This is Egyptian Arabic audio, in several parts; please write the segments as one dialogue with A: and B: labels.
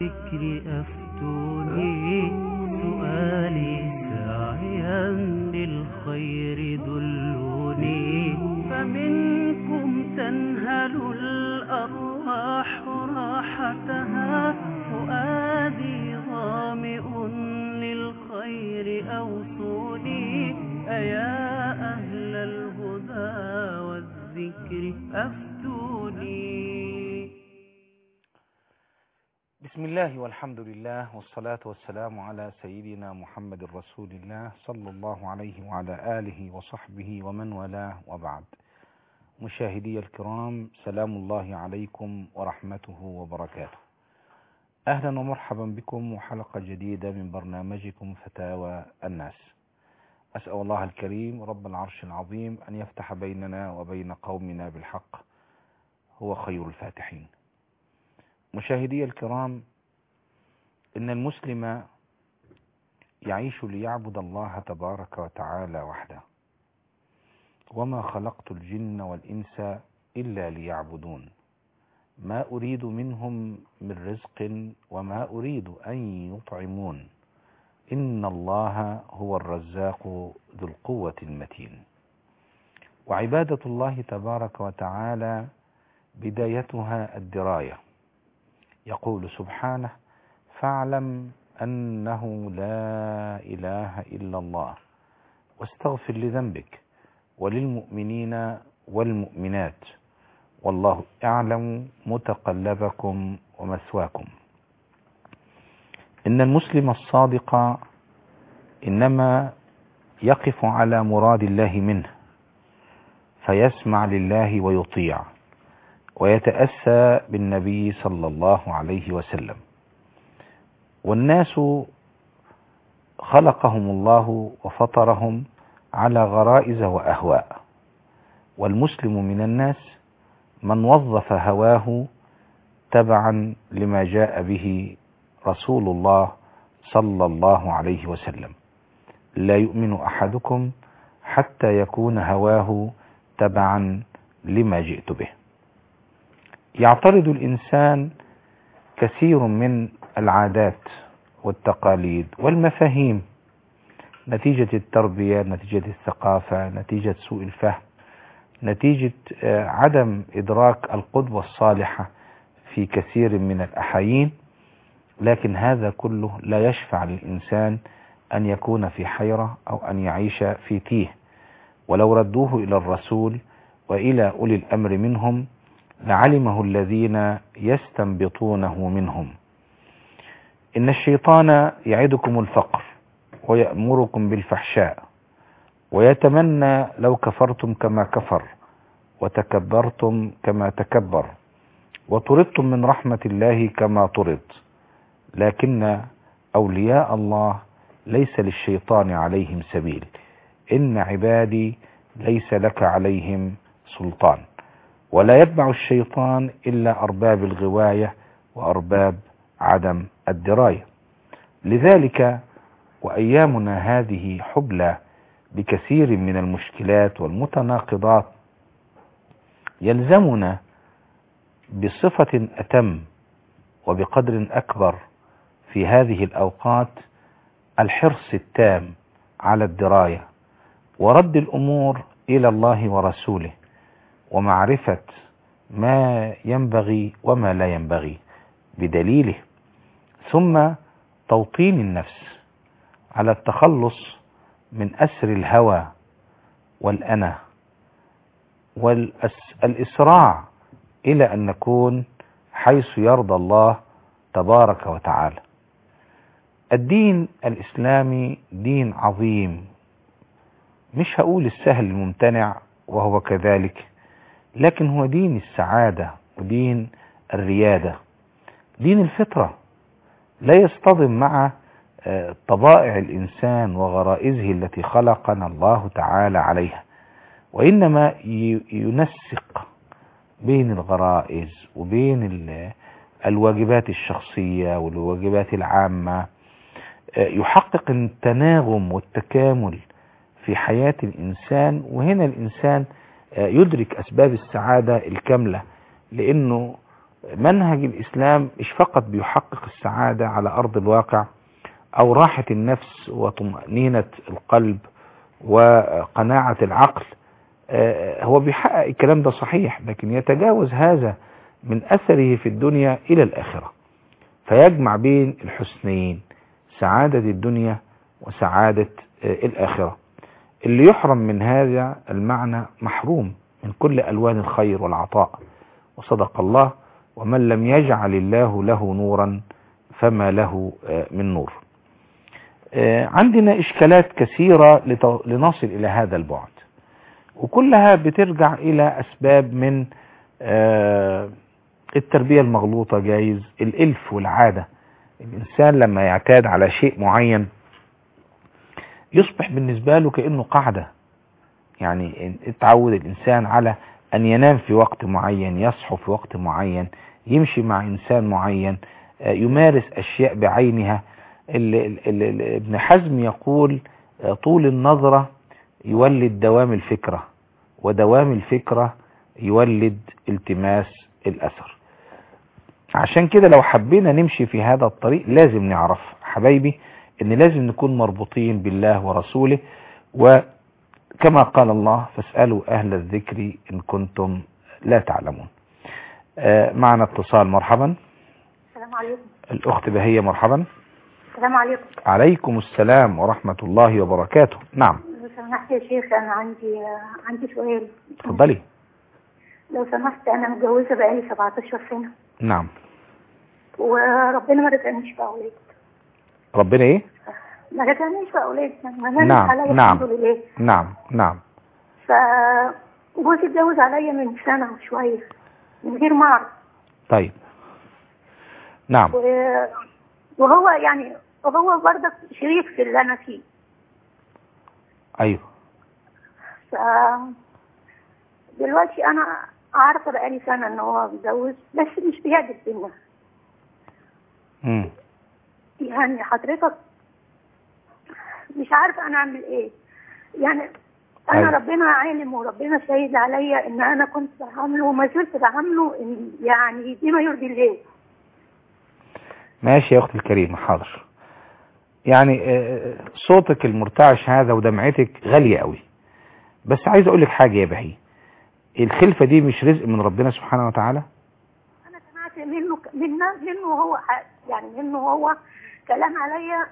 A: ذكر أفتوني سؤالي ساعيا للخير دلوني فمنكم تنهل الأرواح راحتها فؤادي ظامئ للخير أوصوني أيا أهل الهدى والذكر أفتوني
B: بسم الله والحمد لله والصلاة والسلام على سيدنا محمد رسول الله صلى الله عليه وعلى آله وصحبه ومن والاه وبعد مشاهدي الكرام سلام الله عليكم ورحمته وبركاته أهلا ومرحبا بكم وحلقة جديدة من برنامجكم فتاوى الناس أسأل الله الكريم رب العرش العظيم أن يفتح بيننا وبين قومنا بالحق هو خير الفاتحين مشاهدي الكرام إن المسلم يعيش ليعبد الله تبارك وتعالى وحده وما خلقت الجن والإنس إلا ليعبدون ما أريد منهم من رزق وما أريد أن يطعمون إن الله هو الرزاق ذو القوة المتين وعبادة الله تبارك وتعالى بدايتها الدراية يقول سبحانه فاعلم أنه لا إله إلا الله واستغفر لذنبك وللمؤمنين والمؤمنات والله يعلم متقلبكم ومثواكم إن المسلم الصادق إنما يقف على مراد الله منه فيسمع لله ويطيع ويتأسى بالنبي صلى الله عليه وسلم والناس خلقهم الله وفطرهم على غرائز وأهواء والمسلم من الناس من وظف هواه تبعا لما جاء به رسول الله صلى الله عليه وسلم لا يؤمن أحدكم حتى يكون هواه تبعا لما جئت به يعترض الإنسان كثير من العادات والتقاليد والمفاهيم نتيجة التربية نتيجة الثقافة نتيجة سوء الفهم نتيجة عدم إدراك القدوة الصالحة في كثير من الأحايين لكن هذا كله لا يشفع للإنسان أن يكون في حيرة أو أن يعيش في تيه ولو ردوه إلى الرسول وإلى أولي الأمر منهم لعلمه الذين يستنبطونه منهم إن الشيطان يعدكم الفقر ويأمركم بالفحشاء ويتمنى لو كفرتم كما كفر وتكبرتم كما تكبر وطردتم من رحمة الله كما طرد لكن أولياء الله ليس للشيطان عليهم سبيل إن عبادي ليس لك عليهم سلطان ولا يتبع الشيطان إلا أرباب الغواية وأرباب عدم الدراية لذلك وأيامنا هذه حبلى بكثير من المشكلات والمتناقضات يلزمنا بصفة أتم وبقدر أكبر في هذه الأوقات الحرص التام على الدراية ورد الأمور إلى الله ورسوله ومعرفة ما ينبغي وما لا ينبغي بدليله ثم توطين النفس على التخلص من أسر الهوى والأنا والإسراع إلى أن نكون حيث يرضى الله تبارك وتعالى الدين الإسلامي دين عظيم مش هقول السهل الممتنع وهو كذلك لكن هو دين السعادة ودين الريادة دين الفطرة لا يصطدم مع طبائع الإنسان وغرائزه التي خلقنا الله تعالى عليها وإنما ينسق بين الغرائز وبين الواجبات الشخصية والواجبات العامة يحقق التناغم والتكامل في حياة الإنسان وهنا الإنسان يدرك أسباب السعادة الكاملة لأنه منهج الإسلام مش فقط بيحقق السعادة على أرض الواقع أو راحة النفس وطمأنينة القلب وقناعة العقل آه، هو بيحقق الكلام ده صحيح لكن يتجاوز هذا من أثره في الدنيا إلى الآخرة فيجمع بين الحسنين سعادة الدنيا وسعادة آه، الآخرة اللي يحرم من هذا المعنى محروم من كل ألوان الخير والعطاء وصدق الله ومن لم يجعل الله له نورا فما له آه، من نور آه، عندنا إشكالات كثيرة لت- لنصل إلى هذا البعد وكلها بترجع إلى أسباب من آه، التربية المغلوطة جايز الإلف والعادة الإنسان لما يعتاد على شيء معين يصبح بالنسبة له كأنه قاعدة يعني إن- اتعود الإنسان على أن ينام في وقت معين يصحو في وقت معين يمشي مع إنسان معين آه، يمارس أشياء بعينها ال- ال- ال- ال- ابن حزم يقول آه، طول النظرة يولد دوام الفكرة ودوام الفكرة يولد التماس الأثر عشان كده لو حبينا نمشي في هذا الطريق لازم نعرف حبايبي ان لازم نكون مربوطين بالله ورسوله وكما قال الله فاسألوا أهل الذكر إن كنتم لا تعلمون آه، معنا اتصال مرحبا
C: السلام عليكم
B: الأخت بهية مرحبا
C: السلام عليكم
B: عليكم السلام ورحمة الله وبركاته نعم
C: لو سمحت يا شيخ انا عندي عندي سؤال
B: اتفضلي
C: لو سمحت انا متجوزه بقالي 17 سنه
B: نعم
C: وربنا ما رزقنيش باولاد
B: ربنا ايه
C: ما رزقنيش باولاد يعني ما نالش
B: نعم،
C: عليا
B: نعم.
C: الحمد لله
B: نعم نعم
C: ف جوزي اتجوز عليا من سنه وشويه من غير ما اعرف
B: طيب نعم
C: و- وهو يعني وهو برضك شريك في اللي انا فيه
B: ايوه
C: ف دلوقتي انا عارفه بقالي سنه ان هو متجوز بس مش بيعجب بينا
B: مم.
C: يعني حضرتك مش عارفه انا اعمل ايه يعني انا
B: أيوة.
C: ربنا عالم وربنا شهيد عليا ان انا كنت بعامله وما زلت بعامله إن يعني بما يرضي الله
B: ماشي يا اختي الكريمة حاضر يعني آه، صوتك المرتعش هذا ودمعتك غالية قوي بس عايز اقول لك حاجة يا بهي الخلفة دي مش رزق من ربنا سبحانه وتعالى
C: انا سمعت منه منه منه هو ح- يعني منه هو كلام عليا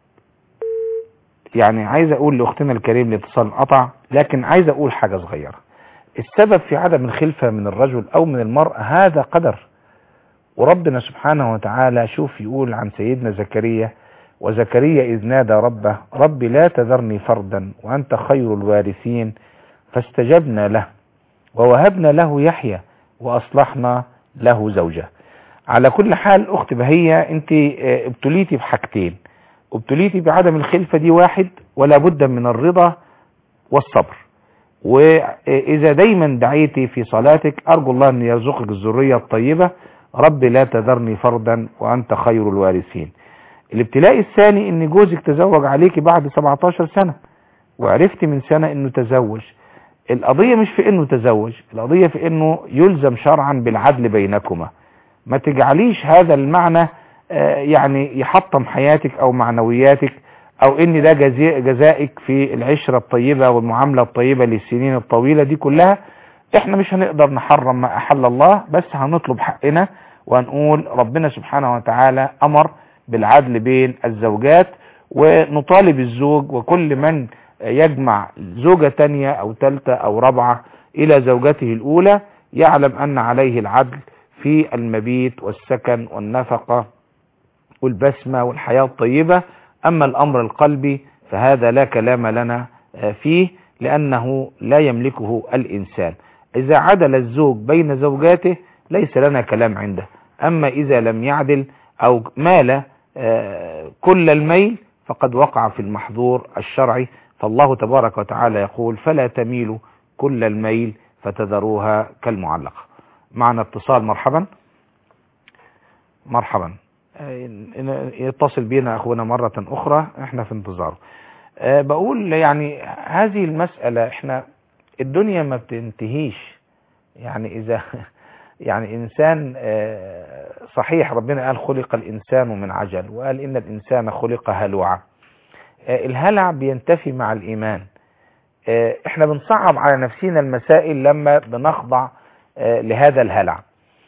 B: يعني عايز اقول لاختنا الكريم الاتصال قطع لكن عايز اقول حاجة صغيرة السبب في عدم الخلفة من الرجل او من المرأة هذا قدر وربنا سبحانه وتعالى شوف يقول عن سيدنا زكريا وزكريا إذ نادى ربه رب لا تذرني فردا وأنت خير الوارثين فاستجبنا له ووهبنا له يحيى وأصلحنا له زوجه على كل حال أخت بهية أنت آه، ابتليتي بحاجتين ابتليتي بعدم الخلفة دي واحد ولا بد من الرضا والصبر وإذا دايما دعيتي في صلاتك أرجو الله أن يرزقك الذرية الطيبة رب لا تذرني فردا وأنت خير الوارثين الابتلاء الثاني ان جوزك تزوج عليك بعد 17 سنة وعرفت من سنة انه تزوج القضية مش في انه تزوج القضية في انه يلزم شرعا بالعدل بينكما ما تجعليش هذا المعنى آه، يعني يحطم حياتك او معنوياتك او ان ده جزاء- جزائك في العشرة الطيبة والمعاملة الطيبة للسنين الطويلة دي كلها احنا مش هنقدر نحرم ما احل الله بس هنطلب حقنا وهنقول ربنا سبحانه وتعالى امر بالعدل بين الزوجات ونطالب الزوج وكل من يجمع زوجة تانية او تالتة او رابعة الى زوجته الاولى يعلم ان عليه العدل في المبيت والسكن والنفقة والبسمة والحياة الطيبة اما الامر القلبي فهذا لا كلام لنا آه، فيه لانه لا يملكه الانسان اذا عدل الزوج بين زوجاته ليس لنا كلام عنده اما اذا لم يعدل او مال آه، كل الميل فقد وقع في المحظور الشرعي فالله تبارك وتعالى يقول فلا تميلوا كل الميل فتذروها كالمعلقة معنا اتصال مرحبا مرحبا آه، إن- يتصل بنا اخونا مرة اخرى احنا في انتظاره آه، بقول يعني هذه المسألة احنا الدنيا ما بتنتهيش يعني اذا يعني إنسان آه، صحيح ربنا قال خلق الإنسان من عجل وقال إن الإنسان خلق هلوعا آه، الهلع بينتفي مع الإيمان آه، احنا بنصعب على نفسنا المسائل لما بنخضع آه، لهذا الهلع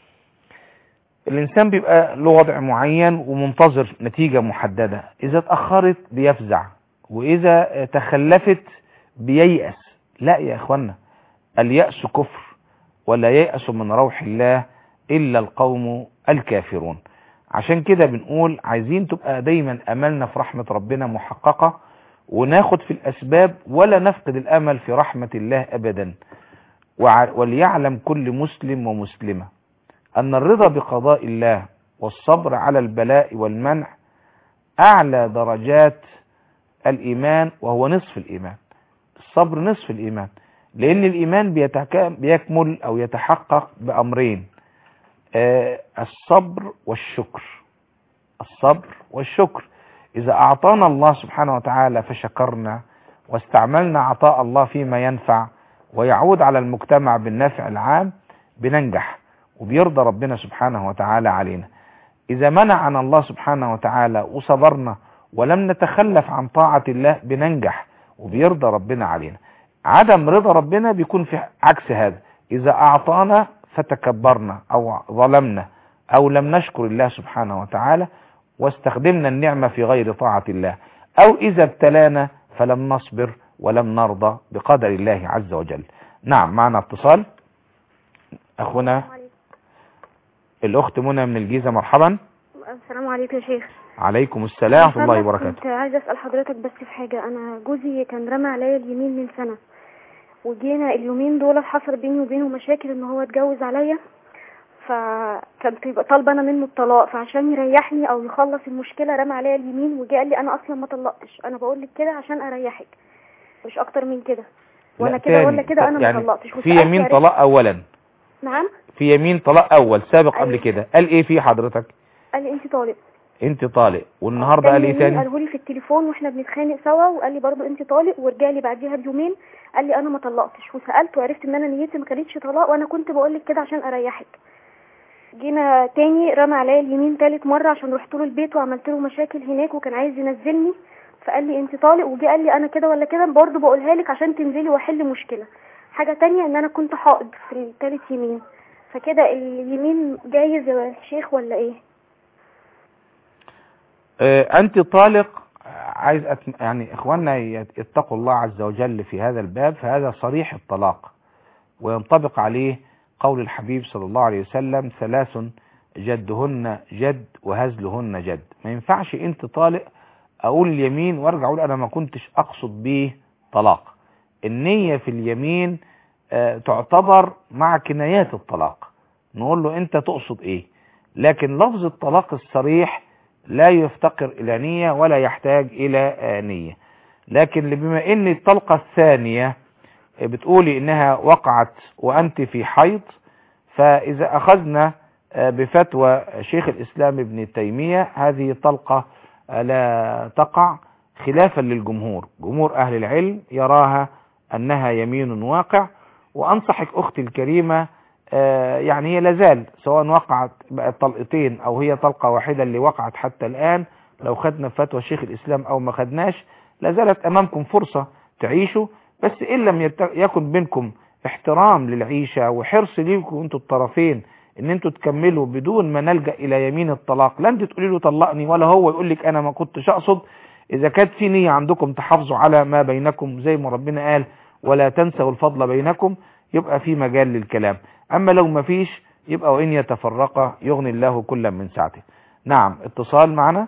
B: الإنسان بيبقى له وضع معين ومنتظر نتيجة محددة إذا اتأخرت بيفزع وإذا تخلفت بييأس لا يا إخوانا اليأس كفر ولا ييأس من روح الله إلا القوم الكافرون عشان كده بنقول عايزين تبقى دايما أملنا في رحمة ربنا محققة وناخد في الأسباب ولا نفقد الأمل في رحمة الله أبدا وع- وليعلم كل مسلم ومسلمة أن الرضا بقضاء الله والصبر على البلاء والمنع أعلى درجات الإيمان وهو نصف الإيمان الصبر نصف الإيمان لأن الإيمان بيتك- بيكمل أو يتحقق بأمرين آه، الصبر والشكر الصبر والشكر إذا أعطانا الله سبحانه وتعالى فشكرنا واستعملنا عطاء الله فيما ينفع ويعود على المجتمع بالنفع العام بننجح وبيرضى ربنا سبحانه وتعالى علينا إذا منعنا الله سبحانه وتعالى وصبرنا ولم نتخلف عن طاعة الله بننجح وبيرضى ربنا علينا عدم رضا ربنا بيكون في عكس هذا إذا أعطانا فتكبرنا أو ظلمنا أو لم نشكر الله سبحانه وتعالى واستخدمنا النعمة في غير طاعة الله أو إذا ابتلانا فلم نصبر ولم نرضى بقدر الله عز وجل نعم معنا اتصال أخونا الأخت منى من الجيزة مرحبا
D: السلام عليكم يا شيخ
B: عليكم السلام ورحمة الله
D: فضلك
B: وبركاته
D: كنت عايزه اسال حضرتك بس في حاجه انا جوزي كان رمى عليا اليمين من سنه وجينا اليومين دول حصل بيني وبينه مشاكل ان هو اتجوز عليا فكنت يبقى طالبه انا منه الطلاق فعشان يريحني او يخلص المشكله رمى عليا اليمين وجه قال لي انا اصلا ما طلقتش انا بقول لك كده عشان اريحك مش اكتر من كده وانا
B: لا
D: كده
B: تاني.
D: ولا كده انا ما
B: يعني
D: طلقتش
B: في
D: وسألت
B: يمين
D: عرفت-
B: طلاق أولا
D: نعم
B: في يمين طلاق أول سابق قبل
D: أيوة.
B: كده قال إيه في حضرتك
D: قال لي انت طالق
B: أنت طالق والنهاردة قال إيه تاني
D: قاله لي في التليفون واحنا بنتخانق سوا وقال لي برضو انت طالق ورجع لي بعديها بيومين قال لي انا ما طلقتش وسالته وعرفت ان انا نيتي ما كانتش طلاق وانا كنت بقول لك كده عشان اريحك جينا تاني رمى عليا اليمين تالت مره عشان رحت له البيت وعملت له مشاكل هناك وكان عايز ينزلني فقال لي انت طالق وجي قال لي انا كده ولا كده برضو بقولها لك عشان تنزلي واحل مشكله حاجه تانية ان انا كنت حائض في التالت يمين فكده اليمين جايز يا شيخ ولا ايه
B: آه، أنت طالق آه، عايز أت... يعني إخواننا يت- يتقوا الله عز وجل في هذا الباب فهذا صريح الطلاق وينطبق عليه قول الحبيب صلى الله عليه وسلم ثلاث جدهن جد وهزلهن جد ما ينفعش أنت طالق أقول اليمين وارجع أقول أنا ما كنتش أقصد به طلاق النية في اليمين آه، تعتبر مع كنايات الطلاق نقول له أنت تقصد إيه لكن لفظ الطلاق الصريح لا يفتقر إلى نية ولا يحتاج إلى آه، نية لكن بما ان الطلقة الثانية بتقولي انها وقعت وانت في حيض فاذا اخذنا آه، بفتوى شيخ الاسلام ابن تيمية هذه طلقة آه، لا تقع خلافا للجمهور جمهور اهل العلم يراها انها يمين واقع وانصحك اختي الكريمة آه، يعني هي لازال سواء وقعت بقت طلقتين او هي طلقة واحدة اللي وقعت حتى الان لو خدنا فتوى شيخ الاسلام او ما خدناش لازالت امامكم فرصة تعيشوا بس ان لم يت- يكن بينكم احترام للعيشة وحرص ليكم انتوا الطرفين ان انتوا تكملوا بدون ما نلجأ الى يمين الطلاق لا انت تقولي له طلقني ولا هو يقول لك انا ما كنتش اقصد اذا كانت في نية عندكم تحافظوا على ما بينكم زي ما ربنا قال ولا تنسوا الفضل بينكم يبقى في مجال للكلام اما لو ما فيش يبقى وان يتفرقا يغني الله كلا من سعته نعم اتصال معنا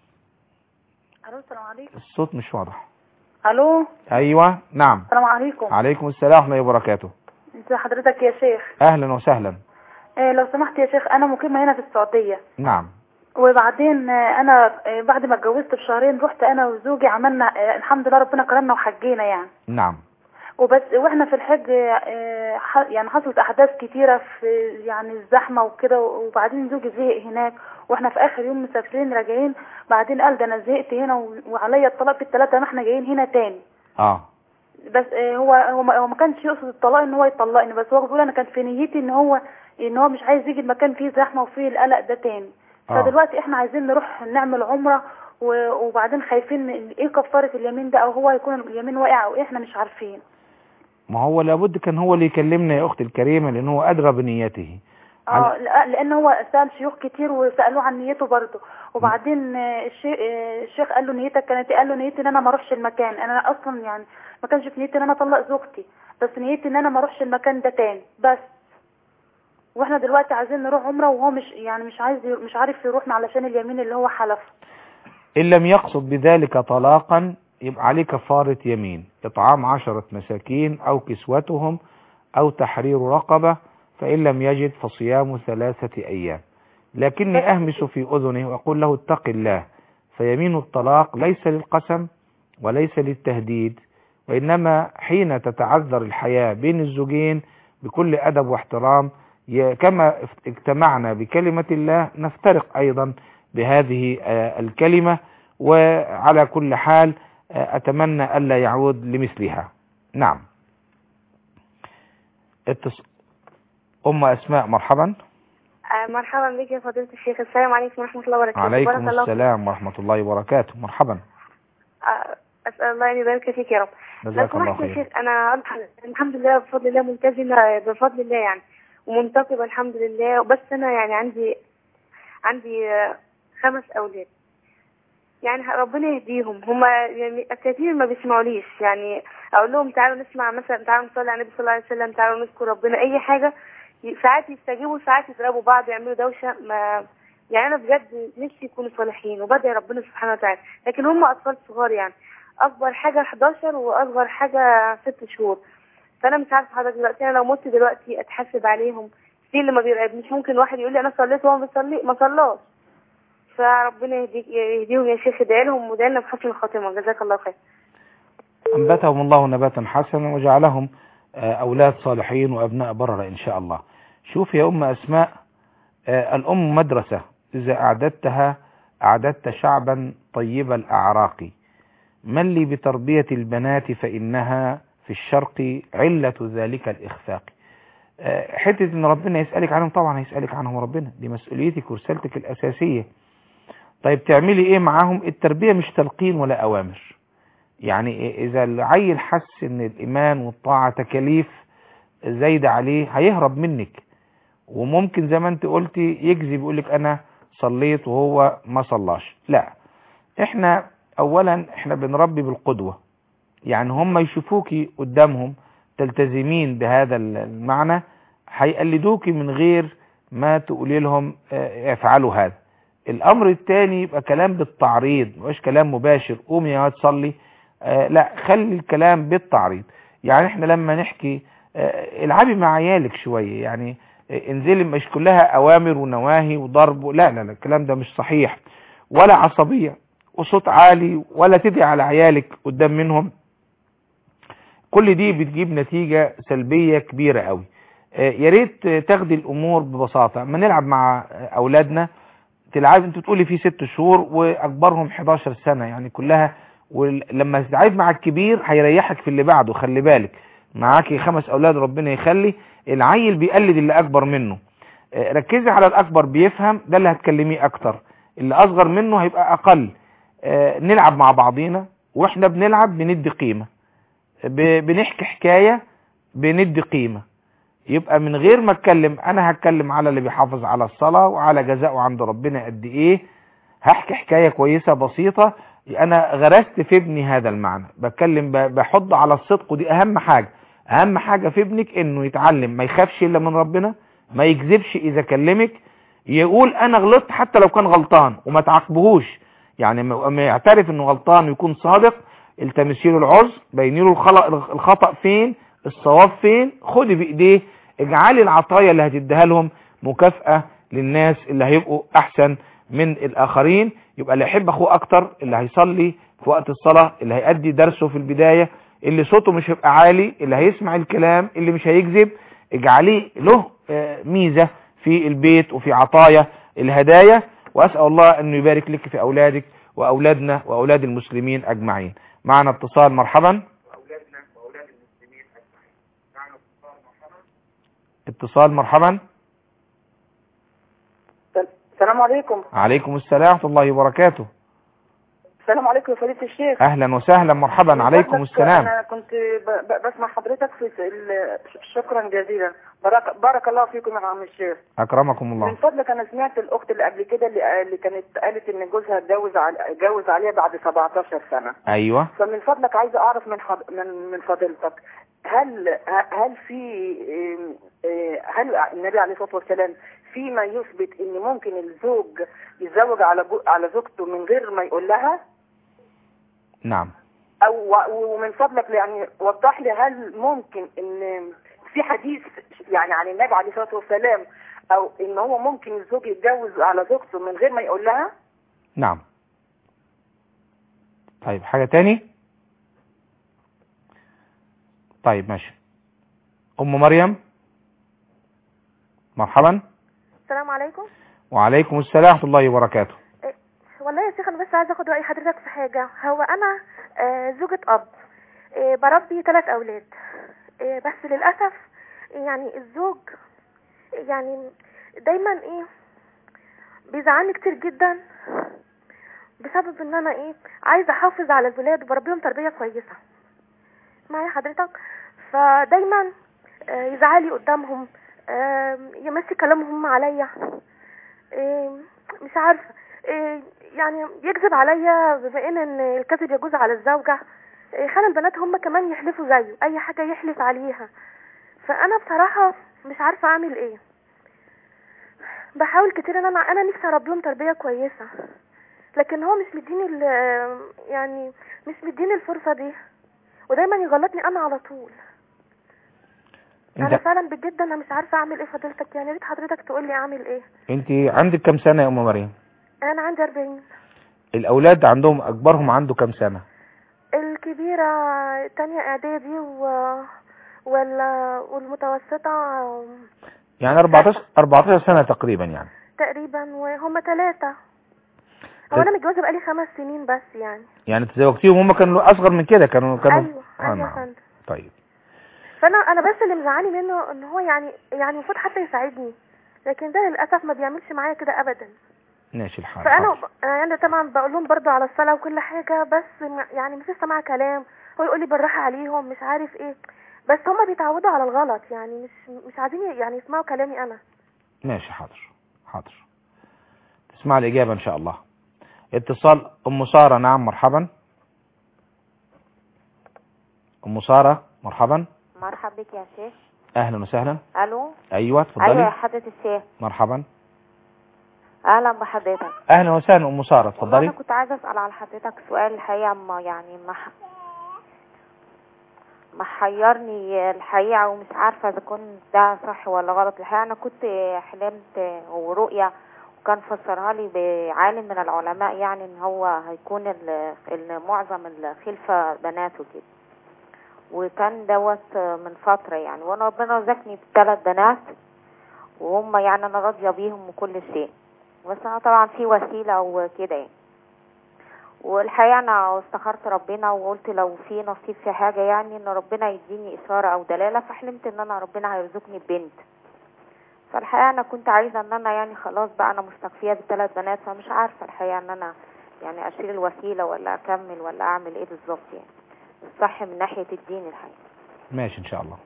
E: الو السلام عليكم
B: الصوت مش واضح
E: الو
B: ايوه نعم
E: السلام عليكم
B: عليكم السلام ورحمه الله وبركاته
E: ازي حضرتك يا شيخ
B: اهلا وسهلا
E: آه لو سمحت يا شيخ انا مقيمه هنا في السعوديه
B: نعم
E: وبعدين آه انا آه بعد ما اتجوزت بشهرين رحت انا وزوجي عملنا آه الحمد لله ربنا كرمنا وحجينا يعني
B: نعم
E: وبس واحنا في الحج آه، ح- يعني حصلت احداث كتيره في يعني الزحمه وكده وبعدين زوجي زهق هناك واحنا في اخر يوم مسافرين راجعين بعدين قال ده انا زهقت هنا و- وعليا الطلاق في الثلاثه ما احنا جايين هنا تاني
B: اه
E: بس آه، هو هو ما هو ما كانش يقصد الطلاق ان هو يطلقني بس هو بيقول انا كان في نيتي ان هو ان هو مش عايز يجي المكان فيه زحمه وفيه القلق ده تاني
B: آه.
E: فدلوقتي احنا عايزين نروح نعمل عمره و- وبعدين خايفين من ايه كفاره اليمين ده او هو يكون اليمين واقع او ايه احنا مش عارفين
B: ما هو لابد كان هو اللي يكلمنا يا اختي الكريمه لان هو ادرى بنيته
E: اه لا- لان هو سال شيوخ كتير وسالوه عن نيته برضه وبعدين آه، الشيخ آه، الشيخ قال له نيتك كانت إيه؟ قال له نيتي ان انا ما اروحش المكان انا اصلا يعني ما كانش في نيتي ان انا اطلق زوجتي بس نيتي ان انا ما اروحش المكان ده تاني بس واحنا دلوقتي عايزين نروح عمره وهو مش يعني مش عايز ي- مش عارف يروحنا علشان اليمين اللي هو حلف
B: إن لم يقصد بذلك طلاقا يبقى عليه كفارة يمين إطعام عشرة مساكين أو كسوتهم أو تحرير رقبة فإن لم يجد فصيام ثلاثة أيام لكني أهمس في أذنه وأقول له اتق الله فيمين الطلاق ليس للقسم وليس للتهديد وإنما حين تتعذر الحياة بين الزوجين بكل أدب واحترام ي- كما اجتمعنا بكلمة الله نفترق أيضا بهذه آه، الكلمة وعلى كل حال آه، أتمنى ألا يعود لمثلها نعم اتص... أم أسماء مرحبا
D: آه، مرحبا بك يا فضيلة الشيخ السلام عليكم ورحمة الله وبركاته بارك
B: عليكم
D: الله فيك.
B: السلام ورحمة الله وبركاته مرحبا
D: آه، أسأل الله أن يبارك فيك يا رب لو
B: جزاك الله
D: سمحت يا
B: خير
D: شيخ أنا الح- الحمد لله بفضل الله ملتزمة بفضل الله يعني ومنتقبة الحمد لله بس أنا يعني عندي عندي آه، خمس أولاد يعني ربنا يهديهم هما يعني كثير ما بيسمعوليش يعني أقول لهم تعالوا نسمع مثلا تعالوا نصلي على النبي صلى الله عليه وسلم تعالوا نذكر ربنا أي حاجة ي- ساعات يستجيبوا ساعات يضربوا بعض يعملوا دوشة ما يعني أنا بجد نفسي يكونوا صالحين وبدعي ربنا سبحانه وتعالى لكن هم أطفال صغار يعني اكبر حاجه 11 واصغر حاجه 6 شهور فانا مش عارفه حضرتك دلوقتي انا لو مت دلوقتي اتحاسب عليهم في اللي ما بيرقب مش ممكن واحد يقول لي انا صليت وهو ما بيصلي ما صلاش فربنا يهديك يهديهم يا شيخ ادعي لهم وادعي لنا بحسن الخاتمه جزاك الله خير
B: أنبتهم الله نباتا حسنا وجعلهم آه، أولاد صالحين وأبناء بررة إن شاء الله شوف يا أم أسماء آه، الأم مدرسة إذا أعددتها أعددت شعبا طيب الأعراق من لي بتربية البنات فإنها في الشرق علة ذلك الإخفاق آه، حتة إن ربنا يسألك عنهم طبعا هيسألك عنهم ربنا دي مسؤوليتك ورسالتك الأساسية طيب تعملي إيه معاهم التربية مش تلقين ولا أوامر يعني إذا العيل حس إن الإيمان والطاعة تكاليف زايدة عليه هيهرب منك وممكن زي ما انت قلتي يكذب يقولك أنا صليت وهو ما صلاش لا احنا أولا احنا بنربي بالقدوة يعني هم يشوفوكي قدامهم تلتزمين بهذا المعنى هيقلدوكي من غير ما تقولي لهم اه، افعلوا هذا الامر الثاني يبقى كلام بالتعريض مش كلام مباشر قومي يا واد صلي آه لا خلي الكلام بالتعريض يعني احنا لما نحكي آه العبي مع عيالك شوية يعني آه انزلي مش كلها اوامر ونواهي وضرب لا لا لا الكلام ده مش صحيح ولا عصبية وصوت عالي ولا تدعي على عيالك قدام منهم كل دي بتجيب نتيجة سلبية كبيرة قوي آه يا ريت آه، تاخدي الامور ببساطة اما نلعب مع آه، اولادنا تلعب انت بتقولي في ست شهور واكبرهم 11 سنة يعني كلها ولما تتعب مع الكبير هيريحك في اللي بعده خلي بالك معاكي خمس اولاد ربنا يخلي العيل بيقلد اللي اكبر منه آه، ركزي على الاكبر بيفهم ده اللي هتكلميه اكتر اللي اصغر منه هيبقى اقل آه، نلعب مع بعضينا واحنا بنلعب بندي قيمة ب- بنحكي حكاية بندي قيمة يبقى من غير ما اتكلم انا هتكلم على اللي بيحافظ على الصلاة وعلى جزاءه عند ربنا قد ايه هحكي حكاية كويسة بسيطة انا غرست في ابني هذا المعنى بتكلم ب- بحض على الصدق ودي اهم حاجة اهم حاجة في ابنك انه يتعلم ما يخافش الا من ربنا ما يكذبش اذا كلمك يقول انا غلطت حتى لو كان غلطان وما تعاقبهوش يعني ما ما يعترف انه غلطان ويكون صادق التمسي له العذر بيني له الخلق- الخطأ فين الصواب فين خدي بايديه اجعلي العطايا اللي هتديها لهم مكافأة للناس اللي هيبقوا احسن من الاخرين يبقى اللي يحب اخوه اكتر اللي هيصلي في وقت الصلاة اللي هيأدي درسه في البداية اللي صوته مش هيبقى عالي اللي هيسمع الكلام اللي مش هيكذب اجعليه له آه، ميزة في البيت وفي عطايا الهدايا واسأل الله انه يبارك لك في اولادك واولادنا واولاد المسلمين اجمعين معنا اتصال مرحبا اتصال مرحبا
F: السلام عليكم
B: عليكم السلام ورحمة الله وبركاته
F: السلام عليكم يا فضيلة الشيخ
B: أهلا وسهلا مرحبا عليكم
F: فضلك
B: السلام
F: انا كنت ب... ب... بسمع حضرتك في ال... ش- شكرا جزيلا بارك... بارك الله فيكم يا عم الشيخ
B: أكرمكم
F: من
B: الله
F: فضلك انا سمعت الاخت اللي قبل كده اللي, اللي كانت قالت ان جوزها اتجوز على... اتجوز عليها بعد 17 سنه
B: أيوة
F: فمن فضلك عايزه اعرف من فض... من من فضيلتك هل ه- هل في إيه، إيه، هل النبي عليه الصلاه والسلام فيما يثبت ان ممكن الزوج يتزوج على جو... على زوجته من غير ما يقول لها
B: نعم
F: او ومن فضلك يعني وضح لي هل ممكن ان في حديث يعني عن النبي عليه الصلاه والسلام او ان هو ممكن الزوج يتجوز على زوجته من غير ما يقول لها
B: نعم طيب حاجة تاني طيب ماشي أم مريم مرحبا
D: السلام عليكم
B: وعليكم السلام ورحمة الله وبركاته
D: والله يا شيخ انا بس عايزه اخد راي حضرتك في حاجه هو انا آه، زوجة اب آه، بربي ثلاث اولاد آه، بس للاسف يعني الزوج يعني دايما ايه بيزعلني كتير جدا بسبب ان انا ايه عايزه احافظ على الولاد وبربيهم تربيه كويسه معايا حضرتك فدايما آه، يزعلي قدامهم آه، يمسي كلامهم عليا آه، مش عارفه آه، يعني يكذب عليا بما ان إن الكذب يجوز على الزوجه آه، خلى البنات هم كمان يحلفوا زيه اي حاجه يحلف عليها فانا بصراحه مش عارفه اعمل ايه بحاول كتير ان انا انا نفسي اربيهم تربيه كويسه لكن هو مش مديني ال- يعني مش مديني الفرصه دي ودايما يغلطني انا على طول انا
B: انت
D: فعلا بجد انا مش عارفه اعمل ايه فضيلتك يعني يا ريت حضرتك تقول لي اعمل ايه
B: انت عندك كم سنة يا أم مريم
D: انا عندي 40
B: الأولاد عندهم أكبرهم عنده كم سنة
D: الكبيرة تانية اعدادي و... وال... والمتوسطة
B: يعني 14 14 سنة تقريبا يعني
D: تقريبا وهم ثلاثة هو
B: طيب.
D: انا متجوزة بقالي خمس سنين بس يعني
B: يعني تزوجتيهم هم كانوا أصغر من كده كانوا كانوا
D: ايوه
B: آه
D: ايوه يا
B: نعم.
D: فندم
B: طيب
D: فانا انا بس اللي مزعلني منه ان هو يعني يعني المفروض حتى يساعدني لكن ده للاسف ما بيعملش معايا كده ابدا
B: ماشي الحال
D: فانا
B: حاضر.
D: انا طبعا بقول لهم برضو على الصلاه وكل حاجه بس ما- يعني مفيش سماع كلام هو يقول لي بالراحه عليهم مش عارف ايه بس هما بيتعودوا على الغلط يعني مش مش عايزين يعني يسمعوا كلامي انا
B: ماشي حاضر حاضر تسمع الإجابة إن شاء الله اتصال أم سارة نعم مرحبا أم سارة مرحبا
G: مرحبا بك يا شيخ
B: أهلا وسهلا
G: الو
B: أيوة
G: ايوه يا
B: اتفضلي
G: حضرة الشيخ
B: مرحبا
G: اهلا بحضرتك
B: أهلا وسهلا أم سارة
G: والله
B: اتفضلي
G: انا كنت عايزه اسال على حضرتك سؤال الحقيقه ما يعني ما ح- محيرني الحقيقه ومش عارفه اذا كنت ده صح ولا غلط الحقيقه انا كنت حلمت ورؤيا وكان فسرها لي بعالم من العلماء يعني ان هو هيكون ال- ال- معظم الخلفه بنات وكده وكان دوت من فتره يعني وانا ربنا رزقني بثلاث بنات وهم يعني انا راضيه بيهم وكل شيء بس انا طبعا في وسيله وكده يعني والحقيقه انا استخرت ربنا وقلت لو في نصيب في حاجه يعني ان ربنا يديني اشاره او دلاله فحلمت ان انا ربنا هيرزقني ببنت فالحقيقه انا كنت عايزه ان انا يعني خلاص بقى انا مستكفيه بالثلاث بنات فمش عارفه الحقيقه ان انا يعني اشيل الوسيله ولا اكمل ولا اعمل ايه بالظبط يعني الصح من ناحيه الدين الحقيقه
B: ماشي إن شاء الله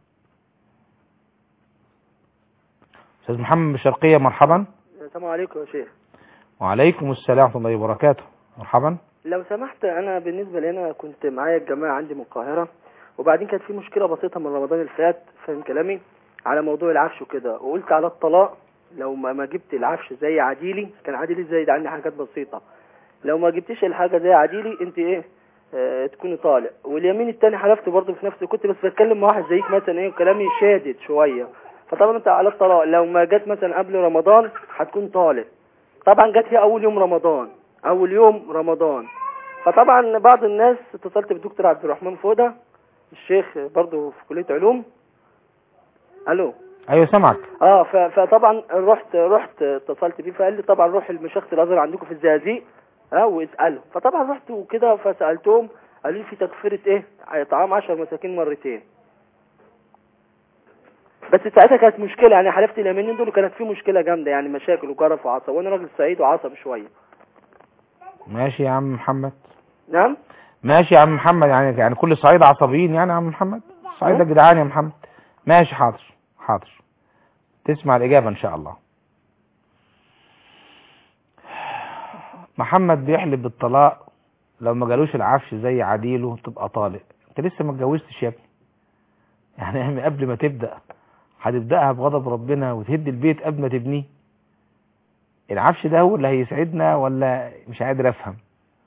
B: أستاذ محمد من الشرقية مرحبا
H: السلام عليكم يا شيخ
B: وعليكم السلام ورحمة الله وبركاته مرحبا
H: لو سمحت انا بالنسبه لنا كنت معايا الجماعه عندي من القاهره وبعدين كانت في مشكله بسيطه من رمضان اللي فات فاهم كلامي على موضوع العفش وكده وقلت على الطلاق لو ما ما جبت العفش زي عديلي كان عديلي زايد عني حاجات بسيطه لو ما جبتش الحاجه زي عديلي انت ايه اه تكوني طالق واليمين التاني حلفت برضه في نفسي كنت بس بتكلم مع واحد زيك مثلا ايه وكلامي شادد شويه فطبعا انت على الطلاق لو ما جت مثلا قبل رمضان هتكون طالق طبعا جت هي اول يوم رمضان اول يوم رمضان فطبعا بعض الناس اتصلت بالدكتور عبد الرحمن فوده الشيخ برضه في كليه علوم الو
B: أيوة سمعك
H: اه ف- فطبعا رحت رحت اتصلت بيه فقال لي طبعا روح المشيخة الازهر عندكم في الزقازيق اه واساله فطبعا رحت وكده فسالتهم قالوا لي في تكفيره ايه طعام 10 مساكين مرتين بس ساعتها كانت مشكله يعني حلفت اليمينين دول كانت في مشكله جامده يعني مشاكل وجرف وعصب وانا راجل سعيد وعصبي شويه
B: ماشي يا عم محمد
H: نعم
B: ماشي يا عم محمد يعني يعني كل صعيد عصبيين يعني يا عم محمد صعيد يا جدعان يا محمد ماشي حاضر حاضر تسمع الإجابة إن شاء الله محمد بيحلف بالطلاق لو ما جالوش العفش زي عديله تبقى طالق انت لسه ما اتجوزتش يا ابني يعني قبل ما تبدأ هتبدأها بغضب ربنا وتهد البيت قبل ما تبنيه العفش ده هو اللي هيسعدنا ولا مش قادر افهم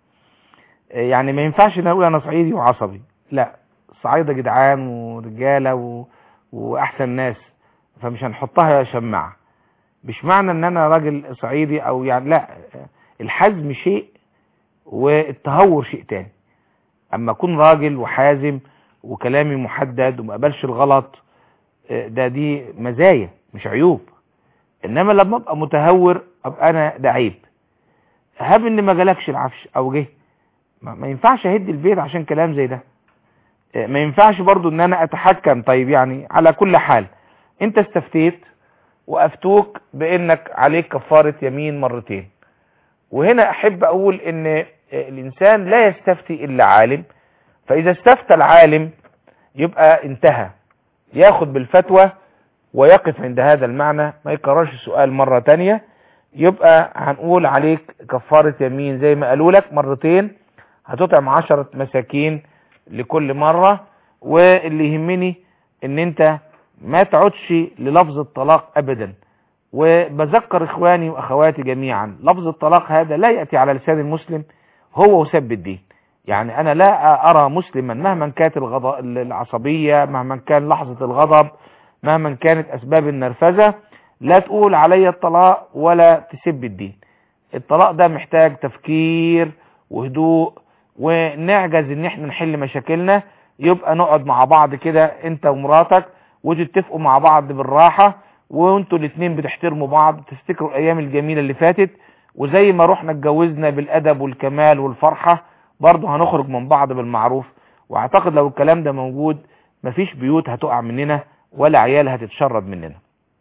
B: يعني ما ينفعش نقول انا صعيدي وعصبي لا الصعايده جدعان ورجاله و... واحسن ناس فمش هنحطها شماعه مش معنى ان انا راجل صعيدي او يعني لا الحزم شيء والتهور شيء تاني اما اكون راجل وحازم وكلامي محدد وما اقبلش الغلط ده دي مزايا مش عيوب انما لما ابقى متهور ابقى انا ده عيب هاب ان ما جالكش العفش او جه ما ما ينفعش اهد البيت عشان كلام زي ده ما ينفعش برضو ان انا اتحكم طيب يعني على كل حال انت استفتيت وافتوك بانك عليك كفارة يمين مرتين وهنا احب اقول ان الانسان لا يستفتي الا عالم فاذا استفتى العالم يبقى انتهى ياخد بالفتوى ويقف عند هذا المعنى ما يكررش السؤال مرة تانية يبقى هنقول عليك كفارة يمين زي ما قالوا لك مرتين هتطعم عشرة مساكين لكل مرة واللي يهمني ان انت ما تعودش للفظ الطلاق ابدا وبذكر اخواني واخواتي جميعا لفظ الطلاق هذا لا يأتي على لسان المسلم هو وسب الدين يعني انا لا ارى مسلما مهما كانت الغض... العصبية مهما كان لحظة الغضب مهما كانت اسباب النرفزة لا تقول علي الطلاق ولا تسب الدين الطلاق ده محتاج تفكير وهدوء ونعجز ان احنا نحل مشاكلنا يبقى نقعد مع بعض كده انت ومراتك وتتفقوا مع بعض بالراحة وانتوا الاتنين بتحترموا بعض تفتكروا الايام الجميلة اللي فاتت وزي ما رحنا اتجوزنا بالادب والكمال والفرحة برضه هنخرج من بعض بالمعروف واعتقد لو الكلام ده موجود مفيش بيوت هتقع مننا ولا عيال هتتشرد مننا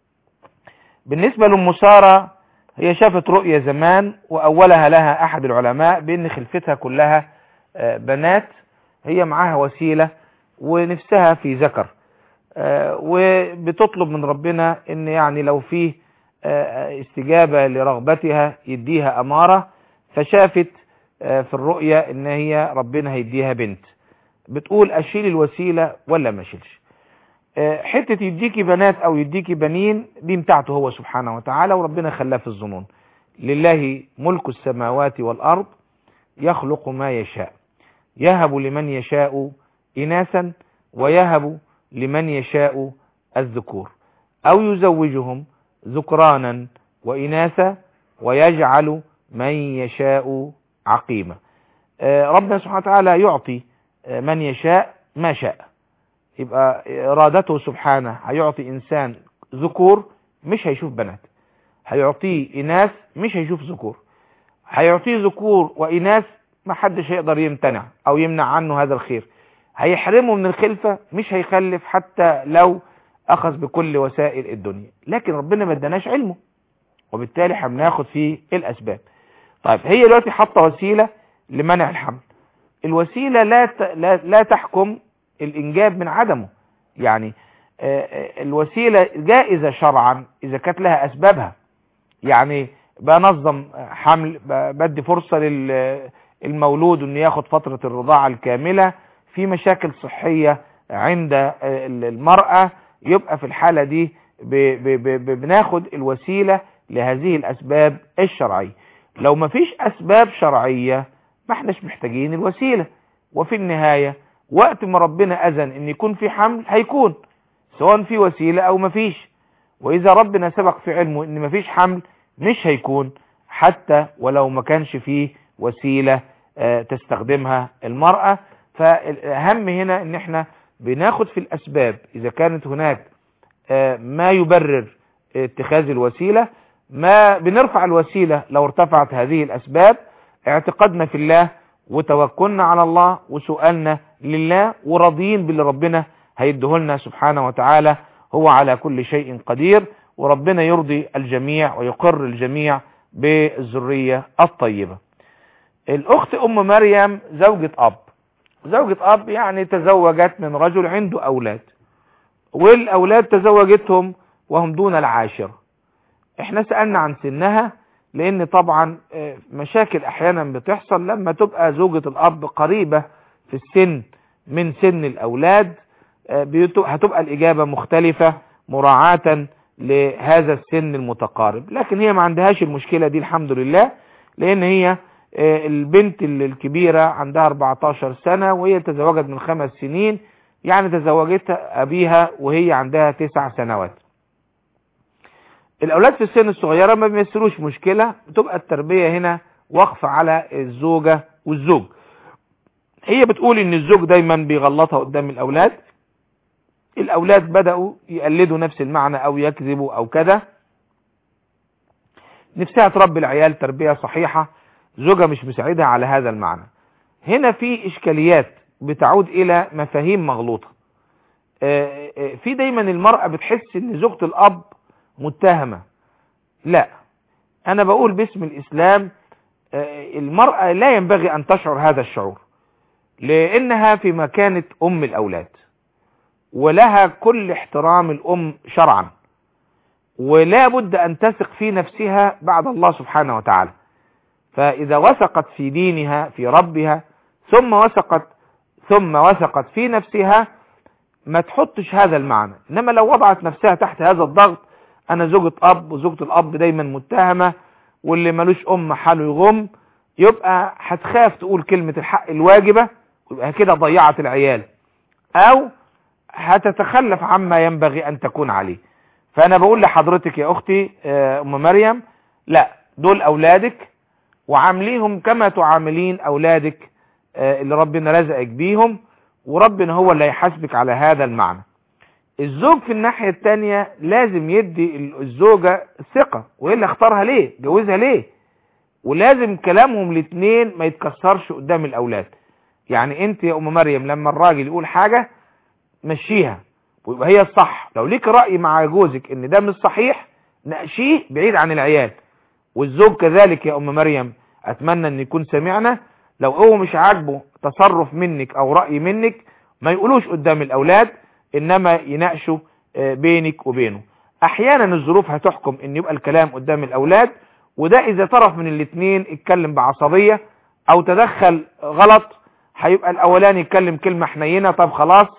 B: بالنسبة لأم سارة هي شافت رؤية زمان وأولها لها أحد العلماء بأن خلفتها كلها بنات هي معاها وسيلة ونفسها في ذكر وبتطلب من ربنا ان يعني لو فيه استجابة لرغبتها يديها أمارة فشافت في الرؤية ان هي ربنا هيديها بنت بتقول اشيل الوسيلة ولا ما اشيلش حتة يديكي بنات او يديكي بنين دي بتاعته هو سبحانه وتعالى وربنا خلاه في الظنون لله ملك السماوات والارض يخلق ما يشاء يهب لمن يشاء اناثا ويهب لمن يشاء الذكور او يزوجهم ذكرانا واناثا ويجعل من يشاء عقيما ربنا سبحانه وتعالى يعطي من يشاء ما شاء يبقى ارادته سبحانه هيعطي انسان ذكور مش هيشوف بنات هيعطيه اناث مش هيشوف ذكور هيعطيه ذكور واناث ما حدش هيقدر يمتنع او يمنع عنه هذا الخير هيحرمه من الخلفة مش هيخلف حتى لو اخذ بكل وسائل الدنيا لكن ربنا ما اداناش علمه وبالتالي احنا بناخد فيه الاسباب طيب هي دلوقتي حاطه وسيله لمنع الحمل الوسيله لا لا, لا تحكم الانجاب من عدمه يعني الوسيله جائزه شرعا اذا كانت لها اسبابها يعني بنظم حمل بدي فرصه للمولود انه ياخد فتره الرضاعه الكامله في مشاكل صحيه عند المراه يبقى في الحاله دي بناخد الوسيله لهذه الاسباب الشرعيه لو ما فيش اسباب شرعية ما احناش محتاجين الوسيلة وفي النهاية وقت ما ربنا اذن ان يكون في حمل هيكون سواء في وسيلة او ما فيش واذا ربنا سبق في علمه ان ما فيش حمل مش هيكون حتى ولو ما كانش فيه وسيلة اه تستخدمها المرأة فالاهم هنا ان احنا بناخد في الاسباب اذا كانت هناك اه ما يبرر اتخاذ الوسيلة ما بنرفع الوسيلة لو ارتفعت هذه الأسباب اعتقدنا في الله وتوكلنا على الله وسؤالنا لله وراضيين باللي ربنا هيديهولنا سبحانه وتعالى هو على كل شيء قدير وربنا يرضي الجميع ويقر الجميع بالذرية الطيبة الأخت أم مريم زوجة أب زوجة أب يعني تزوجت من رجل عنده أولاد والأولاد تزوجتهم وهم دون العاشرة احنا سألنا عن سنها لأن طبعا آه، مشاكل أحيانا بتحصل لما تبقى زوجة الأب قريبة في السن من سن الأولاد آه، بيت- هتبقى الإجابة مختلفة مراعاة لهذا السن المتقارب لكن هي ما عندهاش المشكلة دي الحمد لله لأن هي آه، البنت ال- الكبيرة عندها 14 سنة وهي تزوجت من خمس سنين يعني تزوجت أبيها وهي عندها تسع سنوات الأولاد في السن الصغيرة ما بيمثلوش مشكلة بتبقى التربية هنا واقفة على الزوجة والزوج هي بتقول ان الزوج دايما بيغلطها قدام الأولاد الأولاد بدأوا يقلدوا نفس المعنى أو يكذبوا أو كذا نفسها تربي العيال تربية صحيحة زوجها مش مساعدها على هذا المعنى هنا في إشكاليات بتعود إلى مفاهيم مغلوطة آه، آه، في دايما المرأة بتحس ان زوجة الأب متهمة لا أنا بقول باسم الإسلام آه، المرأة لا ينبغي أن تشعر هذا الشعور لأنها في مكانة أم الأولاد ولها كل احترام الأم شرعا ولا بد أن تثق في نفسها بعد الله سبحانه وتعالى فإذا وثقت في دينها في ربها ثم وثقت ثم وثقت في نفسها ما تحطش هذا المعنى إنما لو وضعت نفسها تحت هذا الضغط أنا زوجة أب وزوجة الأب دايما متهمة واللي ملوش أم حاله يغم يبقى هتخاف تقول كلمة الحق الواجبة ويبقى كده ضيعت العيال أو هتتخلف عما ينبغي أن تكون عليه فأنا بقول لحضرتك يا أختي آه، أم مريم لا دول أولادك وعامليهم كما تعاملين أولادك آه، اللي ربنا رزقك بيهم وربنا هو اللي هيحاسبك على هذا المعنى الزوج في الناحية التانية لازم يدي ال- الزوجة ثقة وإلا اختارها ليه جوزها ليه ولازم كلامهم الاتنين ما يتكسرش قدام الأولاد يعني انت يا أم مريم لما الراجل يقول حاجة مشيها ويبقى هي الصح لو ليك رأي مع جوزك ان ده مش صحيح ناقشيه بعيد عن العيال والزوج كذلك يا أم مريم أتمنى أن يكون سمعنا لو هو مش عاجبه تصرف منك أو رأي منك ما يقولوش قدام الأولاد إنما يناقشوا آه، بينك وبينه أحيانا الظروف هتحكم أن يبقى الكلام قدام الأولاد وده إذا طرف من الاثنين اتكلم بعصبية أو تدخل غلط هيبقى الأولاني يتكلم كلمة حنينة طب خلاص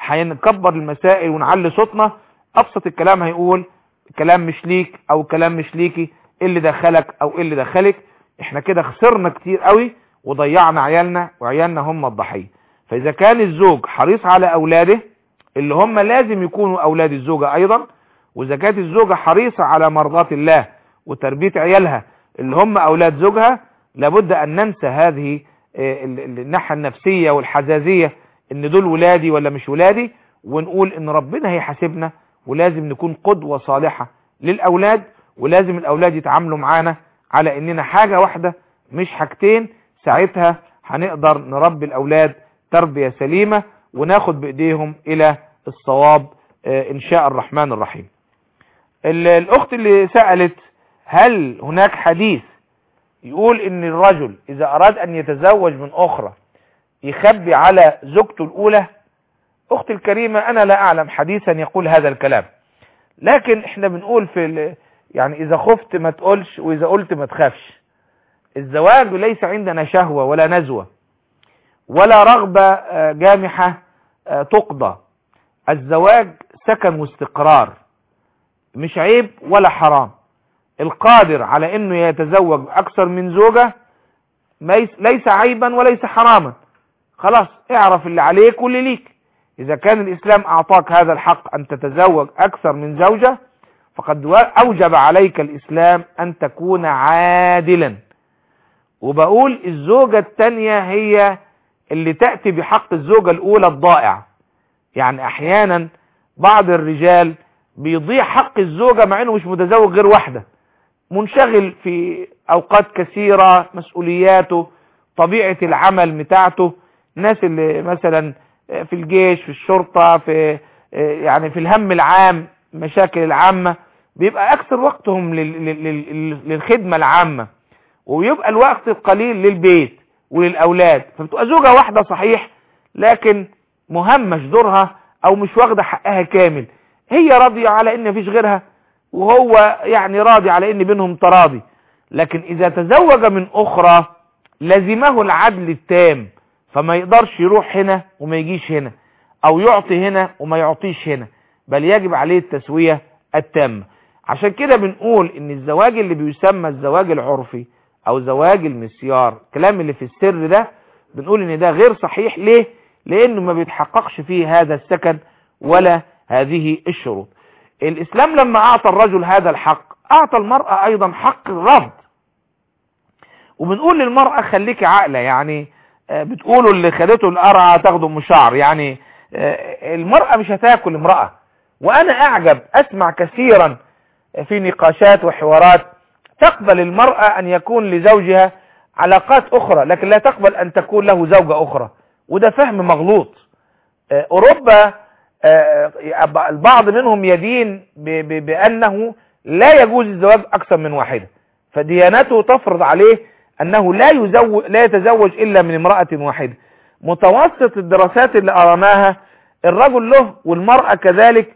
B: هنكبر المسائل ونعلي صوتنا أبسط الكلام هيقول كلام مش ليك أو كلام مش ليكي إيه اللي دخلك أو إيه اللي دخلك احنا كده خسرنا كتير قوي وضيعنا عيالنا وعيالنا هم الضحية فإذا كان الزوج حريص على أولاده اللي هم لازم يكونوا أولاد الزوجة أيضا وإذا كانت الزوجة حريصة على مرضاة الله وتربية عيالها اللي هم أولاد زوجها لابد أن ننسى هذه آه، ال- ال- الناحية النفسية والحزازية إن دول ولادي ولا مش ولادي ونقول إن ربنا هيحاسبنا ولازم نكون قدوة صالحة للأولاد ولازم الأولاد يتعاملوا معانا على إننا حاجة واحدة مش حاجتين ساعتها هنقدر نربي الأولاد تربية سليمة وناخد بإيديهم إلى الصواب آه، إن شاء الرحمن الرحيم ال- الأخت اللي سألت هل هناك حديث يقول إن الرجل إذا أراد أن يتزوج من أخرى يخبي على زوجته الأولى أختي الكريمة أنا لا أعلم حديثا يقول هذا الكلام لكن احنا بنقول في ال- يعني إذا خفت ما تقولش وإذا قلت ما تخافش الزواج ليس عندنا شهوة ولا نزوة ولا رغبة آه، جامحة آه، تقضى الزواج سكن واستقرار مش عيب ولا حرام القادر على انه يتزوج اكثر من زوجة ميس- ليس عيبا وليس حراما خلاص اعرف اللي عليك واللي ليك اذا كان الاسلام اعطاك هذا الحق ان تتزوج اكثر من زوجة فقد و- اوجب عليك الاسلام ان تكون عادلا وبقول الزوجة التانية هي اللي تأتي بحق الزوجة الاولى الضائع يعني احيانا بعض الرجال بيضيع حق الزوجة مع انه مش متزوج غير واحدة منشغل في اوقات كثيرة مسؤولياته طبيعة العمل بتاعته الناس اللي مثلا في الجيش في الشرطة في آه، يعني في الهم العام مشاكل العامة بيبقى اكثر وقتهم لل- لل- لل- للخدمة العامة ويبقى الوقت القليل للبيت وللأولاد فبتبقى زوجة واحدة صحيح لكن مهمش دورها او مش واخدة حقها كامل هي راضية على ان مفيش غيرها وهو يعني راضي على ان بينهم تراضي لكن اذا تزوج من اخرى لزمه العدل التام فما يقدرش يروح هنا وما يجيش هنا او يعطي هنا وما يعطيش هنا بل يجب عليه التسوية التامة عشان كده بنقول ان الزواج اللي بيسمى الزواج العرفي او زواج المسيار الكلام اللي في السر ده بنقول ان ده غير صحيح ليه لانه ما بيتحققش فيه هذا السكن ولا هذه الشروط الاسلام لما اعطى الرجل هذا الحق اعطى المرأة ايضا حق الرفض وبنقول للمرأة خليكي عاقلة يعني آه، بتقولوا اللي خدته القرعة تاخده ام شعر يعني آه، المرأة مش هتاكل امرأة وانا اعجب اسمع كثيرا في نقاشات وحوارات تقبل المرأة ان يكون لزوجها علاقات اخرى لكن لا تقبل ان تكون له زوجة اخرى وده فهم مغلوط آه، اوروبا آه، البعض منهم يدين ب- ب- بانه لا يجوز الزواج اكثر من واحدة فديانته تفرض عليه انه لا يزوج لا يتزوج الا من امرأة واحدة متوسط الدراسات اللي قرناها الرجل له والمرأة كذلك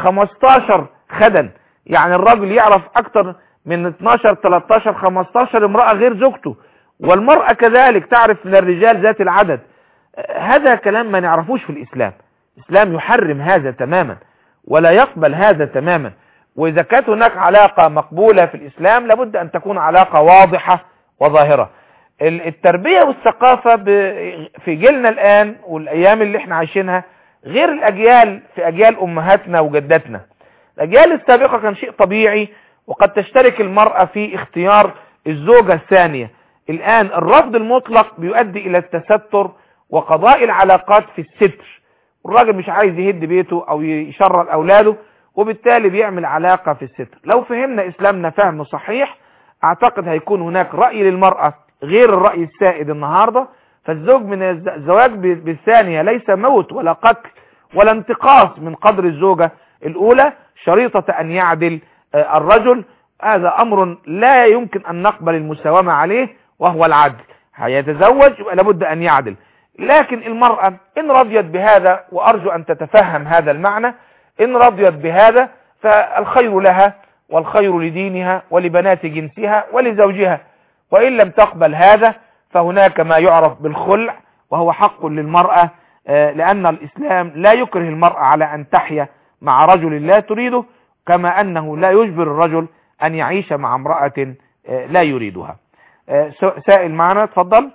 B: 15 خدن يعني الرجل يعرف اكتر من 12 13 15 امرأة غير زوجته والمرأة كذلك تعرف من الرجال ذات العدد آه، هذا كلام ما نعرفوش في الاسلام الاسلام يحرم هذا تماما ولا يقبل هذا تماما واذا كانت هناك علاقة مقبولة في الاسلام لابد ان تكون علاقة واضحة وظاهرة ال- التربية والثقافة ب- في جيلنا الآن والأيام اللي احنا عايشينها غير الأجيال في أجيال أمهاتنا وجداتنا الأجيال السابقة كان شيء طبيعي وقد تشترك المرأة في اختيار الزوجة الثانية الآن الرفض المطلق بيؤدي إلى التستر وقضاء العلاقات في الستر الراجل مش عايز يهد بيته أو يشرر أولاده وبالتالي بيعمل علاقة في الستر لو فهمنا إسلامنا فهم صحيح اعتقد هيكون هناك رأي للمرأة غير الرأي السائد النهاردة فالزوج من الز- الزواج ب- بالثانية ليس موت ولا قتل ولا انتقاص من قدر الزوجة الأولى شريطة أن يعدل آه، الرجل هذا أمر لا يمكن أن نقبل المساومة عليه وهو العدل هيتزوج يبقى لابد أن يعدل لكن المرأة إن رضيت بهذا وأرجو أن تتفهم هذا المعنى إن رضيت بهذا فالخير لها والخير لدينها ولبنات جنسها ولزوجها وإن لم تقبل هذا فهناك ما يعرف بالخلع وهو حق للمرأة آه، لأن الإسلام لا يكره المرأة على أن تحيا مع رجل لا تريده كما أنه لا يجبر الرجل أن يعيش مع امرأة آه، لا يريدها آه، س- سائل معنا تفضل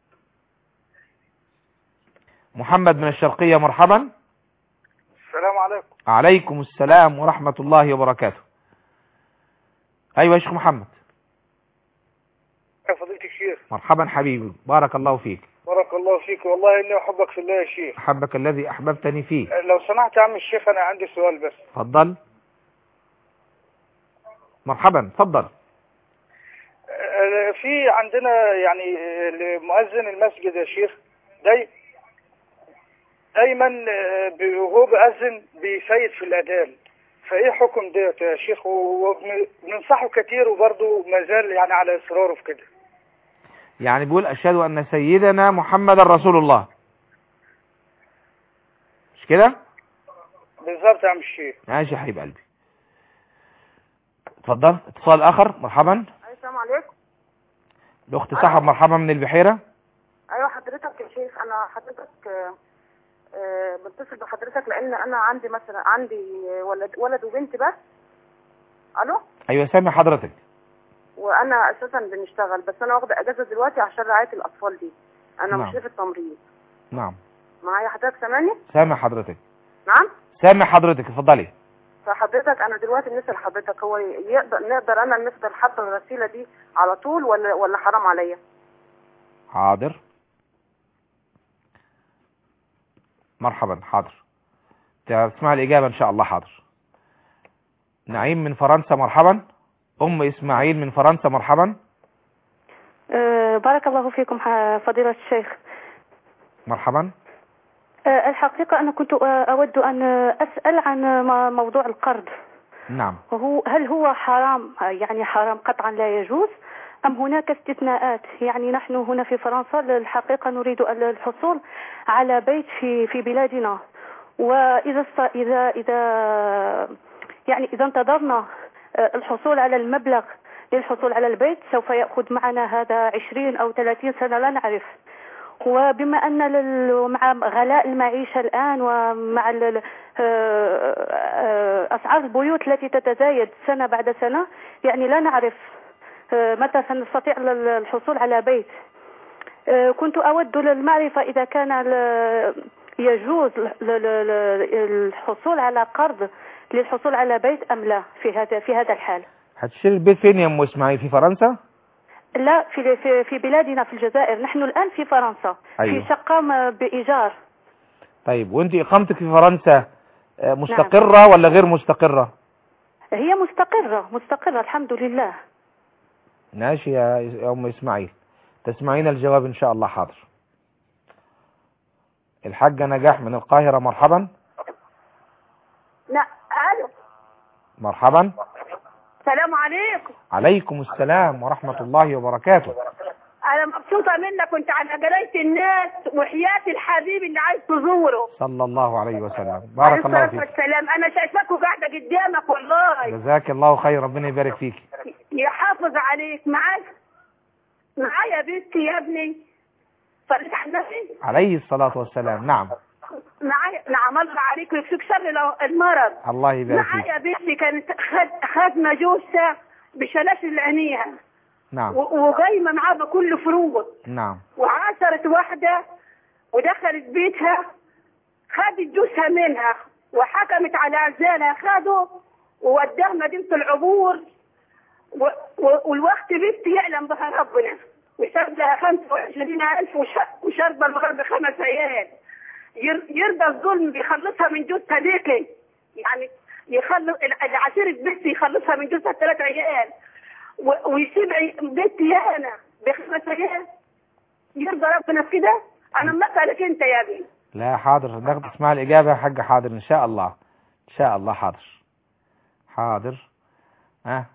B: محمد من الشرقية مرحبا
I: السلام عليكم
B: عليكم السلام ورحمة الله وبركاته أيوة يا شيخ محمد
I: يا فضيلة الشيخ
B: مرحبا حبيبي بارك الله فيك
I: بارك الله فيك والله اني احبك في الله يا شيخ
B: أحبك الذي أحببتني فيه
I: لو سمحت يا عم الشيخ انا عندي سؤال بس
B: تفضل مرحبا تفضل
I: آه، في عندنا يعني آه، مؤذن المسجد يا شيخ داي دايما آه، بي- وهو بيأذن بيسيد في الأذان فايه حكم ديت يا شيخ وبننصحه كتير وبرضه ما زال يعني على اصراره في كده
B: يعني بيقول أشهد أن سيدنا محمد رسول الله مش كده
I: بالظبط يا عم الشيخ
B: ماشي يا حبيب قلبي اتفضل اتصال آخر مرحبا
J: السلام عليكم
B: الأخت سحر مرحبا من البحيرة
J: ايوه حضرتك يا شيخ انا حضرتك آه، آه، بتصل بحضرتك لان انا عندي مثلا عندي ولد ولد وبنت بس الو
B: أيوة سامع حضرتك
J: وانا اساسا بنشتغل بس انا واخده اجازه دلوقتي عشان رعايه الاطفال دي انا
B: نعم.
J: مشرفه تمريض
B: نعم
J: معايا حضرتك سامعني
B: سامع حضرتك
J: نعم
B: سامع حضرتك اتفضلي
J: فحضرتك انا دلوقتي بنسال حضرتك هو يقدر نقدر انا نفضل حاطه الغسيله دي على طول ولا ولا حرام عليا
B: حاضر مرحبا حاضر تسمع الإجابة إن شاء الله حاضر نعيم من فرنسا مرحبا أم إسماعيل من فرنسا مرحبا
K: آه، بارك الله فيكم ح- فضيلة الشيخ
B: مرحبا
K: آه، الحقيقة أنا كنت آه، أود أن أسأل عن م- موضوع القرض
B: نعم
K: وهو هل هو حرام آه، يعني حرام قطعا لا يجوز أم هناك استثناءات يعني نحن هنا في فرنسا الحقيقة نريد ال- الحصول على بيت في في بلادنا وإذا است- إذا إذا يعني إذا انتظرنا آه، الحصول على المبلغ للحصول على البيت سوف يأخذ معنا هذا 20 أو 30 سنة لا نعرف وبما أن لل- مع غلاء المعيشة الآن ومع ال- آه، آه، أسعار البيوت التي تتزايد سنة بعد سنة يعني لا نعرف آه، متى سنستطيع ال- الحصول على بيت آه، كنت أود المعرفة إذا كان ال- يجوز ل- ل- ل- الحصول على قرض للحصول على بيت أم لا في هذا في هذا الحال
B: هتشتري البيت فين يا ام اسماعيل في فرنسا
K: لا في في في بلادنا في الجزائر نحن الآن في فرنسا
B: أيوه.
K: في شقة م- بإيجار
B: طيب وانت اقامتك في فرنسا آه، مستقرة ولا غير مستقرة
K: هي مستقرة مستقرة الحمد لله
B: ماشي يا يا ام اسماعيل تسمعين الجواب ان شاء الله حاضر الحاجة نجاح من القاهرة مرحبا
C: لا الو
B: مرحبا
C: السلام عليكم
B: عليكم السلام ورحمة الله وبركاته
C: انا مبسوطه منك كنت على قرايه الناس وحياه الحبيب اللي عايز تزوره
B: صلى الله عليه وسلم
C: عليه
B: بارك الله
C: الصلاه
B: فيك
C: والسلام انا شايفاك وقاعده قدامك والله
B: جزاك الله خير ربنا يبارك فيك
C: يحافظ عليك معاك معايا بنتي يا ابني صليت على النبي
B: عليه الصلاة والسلام نعم
C: معايا نعم الله عليك ويكفيك شر لو- المرض
B: الله يبارك فيك
C: معايا بنتي كانت خد خدمه جوزها بشلاشل عينيها
B: نعم
C: و- وقايمه معاه بكل فروض
B: نعم
C: وعاشرت واحدة ودخلت بيتها خدت جوزها منها وحكمت على عزالها خده ووداه مدينة العبور و... و... والوقت بنتي يعلم بها ربنا وشرب لها 25000 وش... وشرب الغرب خمس عيال ير... يرضى الظلم بيخلصها من جوزها ليكي يعني يخلص العشيرة بنتي يخلصها من جوزها ثلاث عيال و... ويسيب عي- بنتي انا بخمس عيال يرضى ربنا في كده انا مسألك انت يا ابني
B: لا حاضر ناخد اسمع الإجابة يا حاج حاضر إن شاء الله إن شاء الله حاضر حاضر ها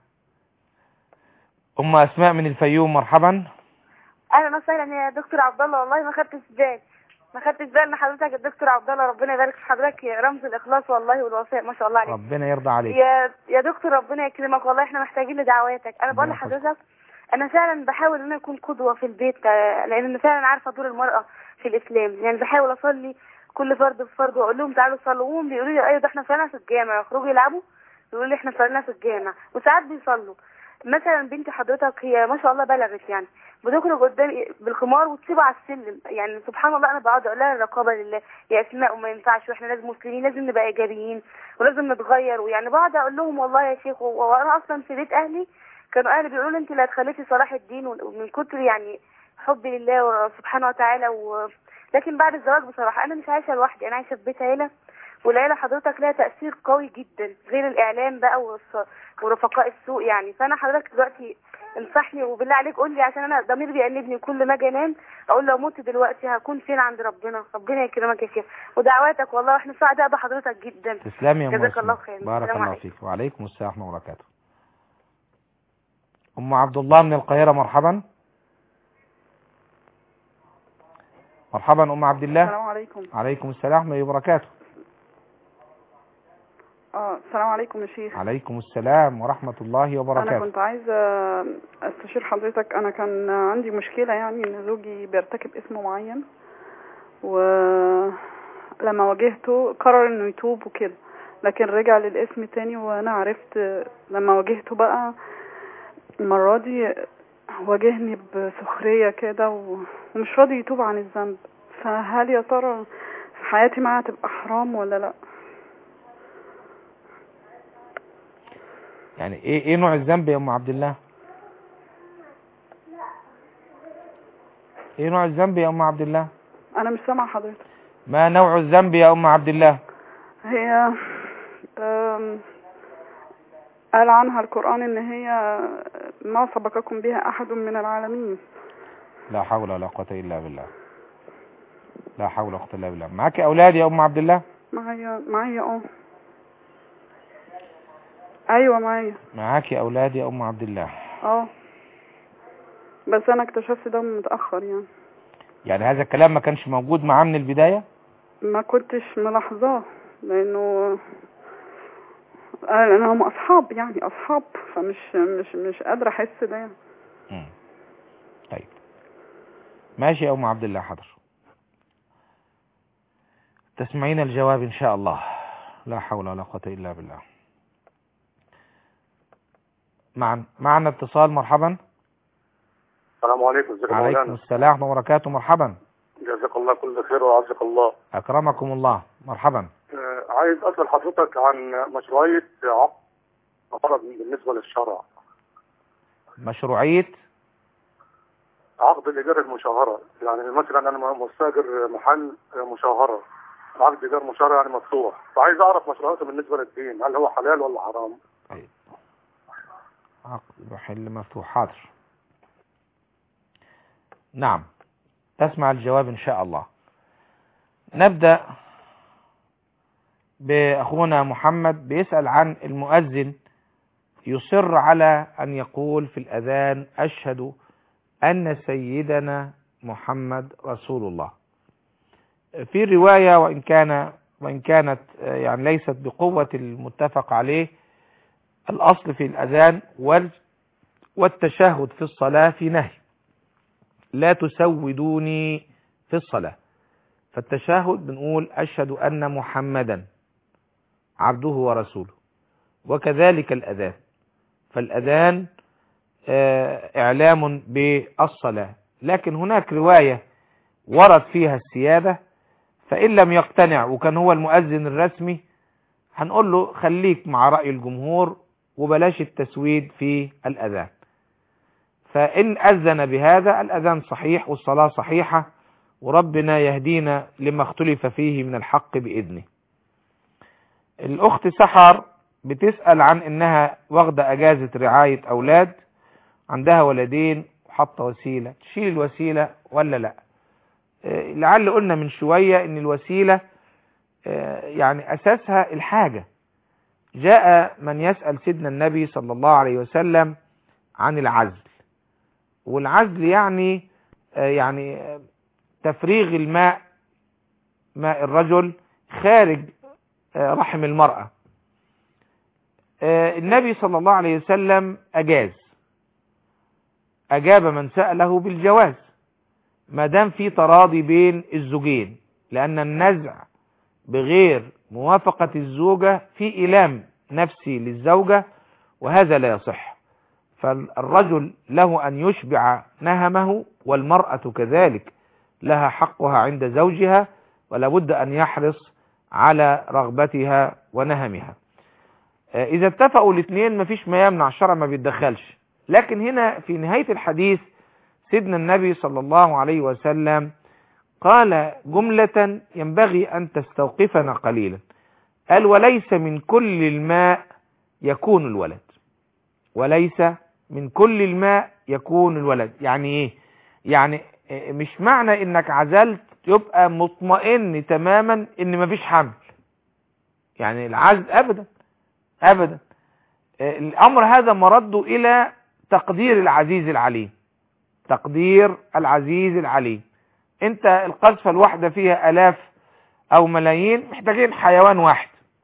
B: أم أسماء من الفيوم مرحبا
L: اهلا وسهلا يا دكتور عبد الله والله ما خدتش بالي ما خدتش بالي ان حضرتك الدكتور عبد الله ربنا يبارك في حضرتك يا رمز الاخلاص والله والوفاء ما شاء الله عليك
B: ربنا يرضى عليك
L: يا يا دكتور ربنا يكرمك والله احنا محتاجين لدعواتك انا بقول
B: ربنا
L: لحضرتك انا فعلا بحاول ان انا اكون قدوه في البيت آه، لان انا فعلا عارفه دور المراه في الاسلام يعني بحاول اصلي كل فرد بفرد واقول لهم تعالوا صلوا وهم بيقولوا لي ايوه ده احنا صلينا في الجامع يخرجوا يلعبوا يقولوا لي احنا صلينا في الجامع وساعات بيصلوا مثلا بنت حضرتك هي ما شاء الله بلغت يعني بتخرج قدامي بالخمار وتسيبه على السلم يعني سبحان الله انا بقعد اقول لها الرقابه لله يا اسماء وما ينفعش واحنا لازم مسلمين لازم نبقى ايجابيين ولازم نتغير ويعني بقعد اقول لهم والله يا شيخ و- وانا اصلا في بيت اهلي كانوا اهلي بيقولوا لي انت اللي هتخليكي صلاح الدين ومن كتر يعني حبي لله سبحانه وتعالى و... لكن بعد الزواج بصراحه انا مش عايشه لوحدي انا عايشه في بيت عيله والعيله حضرتك لها تاثير قوي جدا غير الاعلام بقى والص... ورفقاء السوق يعني فانا حضرتك دلوقتي انصحني وبالله عليك قول لي عشان انا ضميري بيأنبني كل ما اجي انام اقول لو مت دلوقتي هكون فين عند ربنا ربنا يكرمك يا شيخ ودعواتك والله واحنا سعداء بحضرتك جدا
B: تسلمي يا أم
L: جزاك
B: أسماء
L: الله خير
B: بارك
L: السلام
B: الله
L: عليكم.
B: فيك وعليكم السلام ورحمة الله وبركاته أم عبد الله من القاهرة مرحبا مرحبا أم عبد الله
M: السلام عليكم
B: عليكم السلام ورحمة الله وبركاته
M: اه السلام عليكم يا شيخ
B: عليكم السلام ورحمة الله
M: انا
B: وبركاته
M: كنت عايزه استشير حضرتك انا كان عندي مشكله يعني ان زوجي بيرتكب اسم معين ولما واجهته قرر انه يتوب وكده لكن رجع للاسم تاني وانا عرفت لما واجهته بقى المره دي واجهني بسخريه كده و- ومش راضي يتوب عن الذنب فهل يا ترى حياتي معاه تبقى حرام ولا لا
B: يعني ايه ايه نوع الذنب يا ام عبد الله ايه نوع الذنب يا ام عبد الله
M: انا مش سامعه حضرتك
B: ما نوع الذنب يا ام عبد الله
M: هي أم، قال عنها القرآن إن هي ما سبقكم بها أحد من العالمين
B: لا حول ولا قوة الا بالله لا حول ولا قوه الا بالله معاكي اولاد يا ام عبد الله
M: معايا معايا اه ايوه معايا
B: معاكي اولاد يا ام عبد الله
M: اه بس انا اكتشفت ده متاخر يعني
B: يعني هذا الكلام ما كانش موجود معاه من البدايه
M: ما كنتش ملاحظاه لانه آه، لان هم اصحاب يعني اصحاب فمش مش مش قادره احس ده يعني.
B: مم. طيب ماشي يا ام عبد الله حاضر تسمعين الجواب ان شاء الله لا حول ولا قوه الا بالله معنا معنا اتصال مرحبا
N: السلام عليكم ازيك يا
B: عليكم
N: مولانا
B: السلام ورحمه الله وبركاته مرحبا
N: جزاك الله كل خير وعزك الله
B: اكرمكم الله مرحبا
N: آه، عايز اسال حضرتك عن مشروعيه عقد فرض بالنسبه للشرع
B: مشروعيه
N: عقد الايجار المشاهره يعني مثلا انا مستاجر محل مشاهره عقد ايجار مشاهره يعني مفتوح فعايز اعرف مشروعاته بالنسبه للدين هل هو حلال ولا حرام
B: عقد محل مفتوح حاضر نعم تسمع الجواب إن شاء الله نبدأ بأخونا محمد بيسأل عن المؤذن يصر على أن يقول في الأذان أشهد أن سيدنا محمد رسول الله في رواية وإن كان وإن كانت يعني ليست بقوة المتفق عليه الأصل في الأذان وال- والتشهد في الصلاة في نهي لا تسودوني في الصلاة فالتشهد بنقول أشهد أن محمدا عبده ورسوله وكذلك الأذان فالأذان آه، إعلام بالصلاة لكن هناك رواية ورد فيها السيادة فإن لم يقتنع وكان هو المؤذن الرسمي هنقول له خليك مع رأي الجمهور وبلاش التسويد في الأذان فإن أذن بهذا الأذان صحيح والصلاة صحيحة وربنا يهدينا لما اختلف فيه من الحق بإذنه الأخت سحر بتسأل عن إنها واخدة أجازة رعاية أولاد عندها ولدين وحاطة وسيلة تشيل الوسيلة ولا لا آه، لعل قلنا من شوية إن الوسيلة آه، يعني أساسها الحاجة جاء من يسأل سيدنا النبي صلى الله عليه وسلم عن العزل والعزل يعني آه، يعني آه، تفريغ الماء ماء الرجل خارج آه، رحم المرأة آه، النبي صلى الله عليه وسلم أجاز أجاب من سأله بالجواز ما دام في تراضي بين الزوجين لأن النزع بغير موافقة الزوجة في إيلام نفسي للزوجة وهذا لا يصح فالرجل له أن يشبع نهمه والمرأة كذلك لها حقها عند زوجها ولا بد أن يحرص على رغبتها ونهمها آه، إذا اتفقوا الاثنين مفيش ما يمنع الشرع ما بيتدخلش لكن هنا في نهاية الحديث سيدنا النبي صلى الله عليه وسلم قال جملة ينبغي أن تستوقفنا قليلا قال وليس من كل الماء يكون الولد وليس من كل الماء يكون الولد يعني ايه يعني إيه مش معنى انك عزلت يبقى مطمئن تماما ان مفيش حمل يعني العزل ابدا ابدا إيه الامر هذا مرده الى تقدير العزيز العليم تقدير العزيز العليم انت القذفة الواحدة فيها الاف او ملايين محتاجين حيوان واحد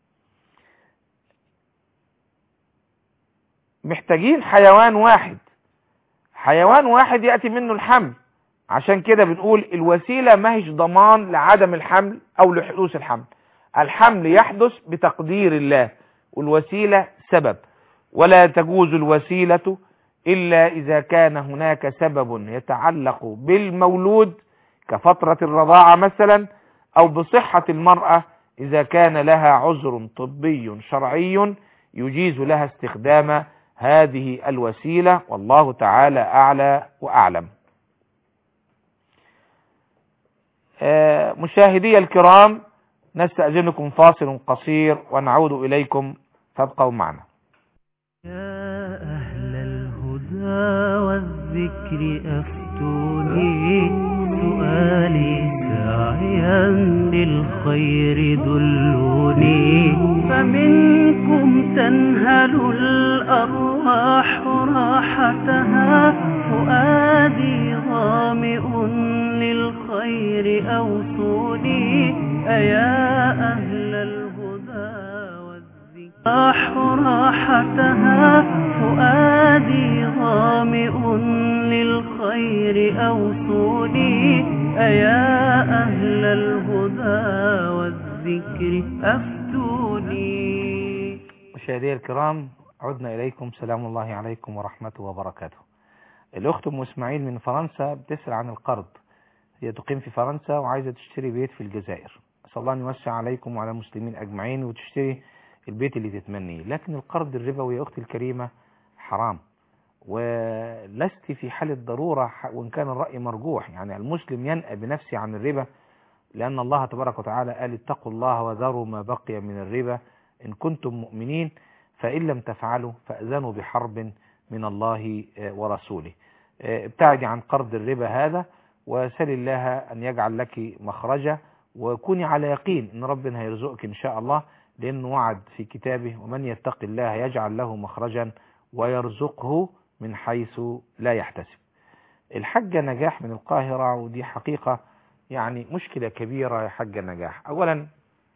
B: محتاجين حيوان واحد حيوان واحد يأتي منه الحمل عشان كده بنقول الوسيلة ما هيش ضمان لعدم الحمل او لحدوث الحمل الحمل يحدث بتقدير الله والوسيلة سبب ولا تجوز الوسيلة إلا إذا كان هناك سبب يتعلق بالمولود كفترة الرضاعة مثلا أو بصحة المرأة إذا كان لها عذر طبي شرعي يجيز لها استخدام هذه الوسيلة والله تعالى أعلى وأعلم آه، مشاهدي الكرام نستأذنكم فاصل قصير ونعود إليكم فابقوا معنا
A: يا أهل الهدى والذكر أفتوني سؤالي ساعي الخير دلوني فمنكم تنهل الأرواح راحتها فؤادي ظامئ للخير أوصوني أيا أهل الهدى والذكر راحتها فؤادي ظامئ للخير أوصوني أيا أهل الهدى والذكر أفتوني
B: مشاهدي الكرام عدنا إليكم سلام الله عليكم ورحمته وبركاته الأخت أم إسماعيل من فرنسا بتسأل عن القرض هي تقيم في فرنسا وعايزة تشتري بيت في الجزائر أسأل الله أن يوسع عليكم وعلى المسلمين أجمعين وتشتري البيت اللي تتمنيه لكن القرض الربوي يا أختي الكريمة حرام ولست في حالة ضرورة وإن كان الرأي مرجوح يعني المسلم ينأى بنفسه عن الربا لأن الله تبارك وتعالى قال اتقوا الله وذروا ما بقي من الربا إن كنتم مؤمنين فإن لم تفعلوا فأذنوا بحرب من الله ورسوله ابتعدي عن قرض الربا هذا وسل الله أن يجعل لك مخرجا وكوني على يقين أن ربنا هيرزقك إن شاء الله لأنه وعد في كتابه ومن يتق الله يجعل له مخرجا ويرزقه من حيث لا يحتسب الحجة نجاح من القاهرة ودي حقيقة يعني مشكلة كبيرة يا حجة نجاح أولا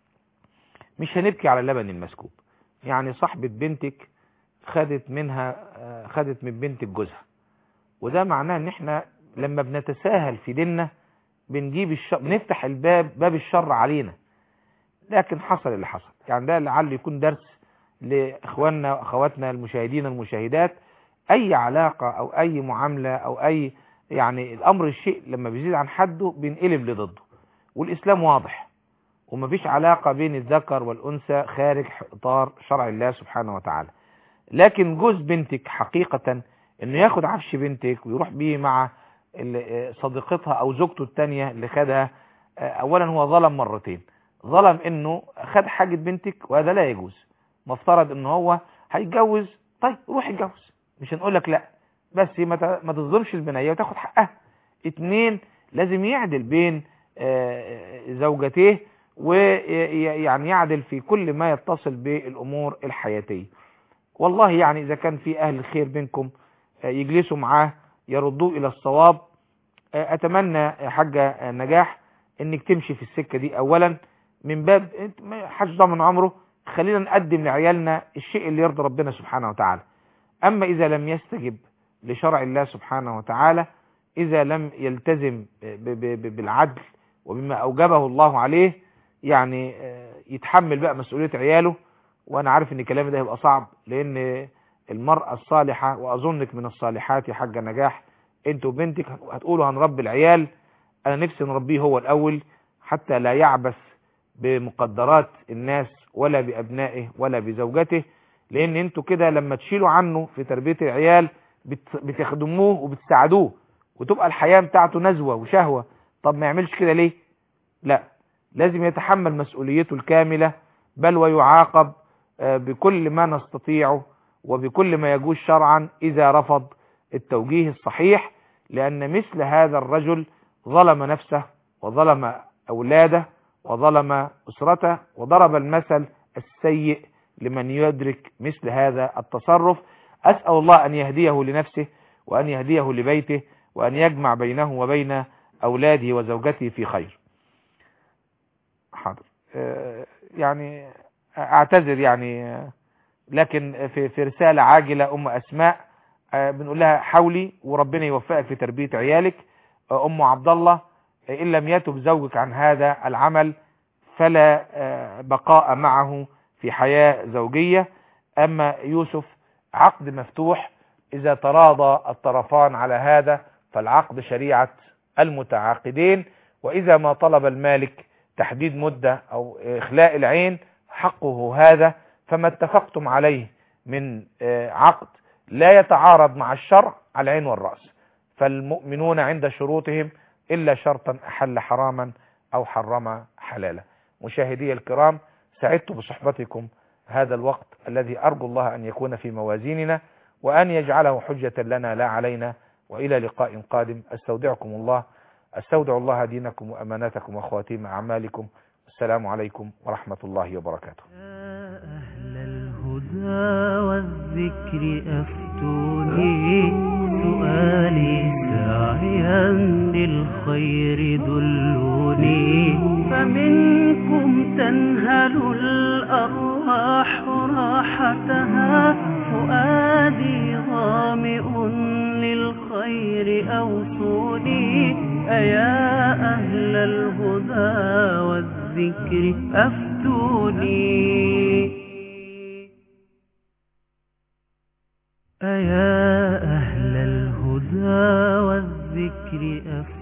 B: مش هنبكي على اللبن المسكوب يعني صاحبة بنتك خدت منها خدت من بنتك جوزها وده معناه ان احنا لما بنتساهل في ديننا بنجيب الشر بنفتح الباب باب الشر علينا لكن حصل اللي حصل يعني ده لعله يكون درس لاخواننا واخواتنا المشاهدين المشاهدات اي علاقة او اي معاملة او اي يعني الامر الشيء لما بيزيد عن حده بينقلب لضده والاسلام واضح ومفيش علاقة بين الذكر والانثى خارج اطار شرع الله سبحانه وتعالى لكن جوز بنتك حقيقة انه ياخد عفش بنتك ويروح بيه مع صديقتها او زوجته التانية اللي خدها اولا هو ظلم مرتين ظلم انه خد حاجة بنتك وهذا لا يجوز مفترض ان هو هيتجوز طيب روح اتجوز مش هنقول لك لا بس ما تظلمش البنية وتاخد حقها اتنين لازم يعدل بين زوجتيه ويعني يعدل في كل ما يتصل بالامور الحياتية والله يعني اذا كان في اهل الخير بينكم يجلسوا معاه يردوه الى الصواب اتمنى يا حاجة نجاح انك تمشي في السكة دي اولا من باب حاج ضمن عمره خلينا نقدم لعيالنا الشيء اللي يرضي ربنا سبحانه وتعالى اما اذا لم يستجب لشرع الله سبحانه وتعالى اذا لم يلتزم بالعدل وبما اوجبه الله عليه يعني يتحمل بقى مسؤولية عياله وانا عارف ان كلامي ده هيبقى صعب لان المرأة الصالحة واظنك من الصالحات يا حاجة نجاح انت وبنتك هتقولوا هنربي العيال انا نفسي نربيه هو الاول حتى لا يعبث بمقدرات الناس ولا بابنائه ولا بزوجته لان انتوا كده لما تشيلوا عنه في تربية العيال بتخدموه وبتساعدوه وتبقى الحياة بتاعته نزوة وشهوة طب ما يعملش كده ليه لا لازم يتحمل مسؤوليته الكاملة بل ويعاقب بكل ما نستطيعه وبكل ما يجوز شرعا إذا رفض التوجيه الصحيح لأن مثل هذا الرجل ظلم نفسه وظلم أولاده وظلم أسرته وضرب المثل السيء لمن يدرك مثل هذا التصرف أسأل الله أن يهديه لنفسه وأن يهديه لبيته وأن يجمع بينه وبين أولاده وزوجته في خير حاضر يعني اعتذر يعني لكن في في رسالة عاجلة ام اسماء بنقول لها حاولي وربنا يوفقك في تربية عيالك ام عبد الله ان لم يتب زوجك عن هذا العمل فلا بقاء معه في حياة زوجية اما يوسف عقد مفتوح اذا تراضى الطرفان على هذا فالعقد شريعة المتعاقدين واذا ما طلب المالك تحديد مدة او اخلاء العين حقه هذا فما اتفقتم عليه من عقد لا يتعارض مع الشرع على العين والرأس فالمؤمنون عند شروطهم إلا شرطا أحل حراما أو حرم حلالا مشاهدي الكرام سعدت بصحبتكم هذا الوقت الذي أرجو الله أن يكون في موازيننا وأن يجعله حجة لنا لا علينا وإلى لقاء قادم أستودعكم الله أستودع الله دينكم وأماناتكم وخواتيم أعمالكم والسلام عليكم ورحمة الله وبركاته
A: الهدى والذكر أفتوني سؤالي ساعيا للخير دلوني فمنكم تنهل الأرواح راحتها فؤادي ظامئ للخير أوصوني أيا أهل الهدى والذكر أفتوني أيا أهل الهدى والذكر أفتوني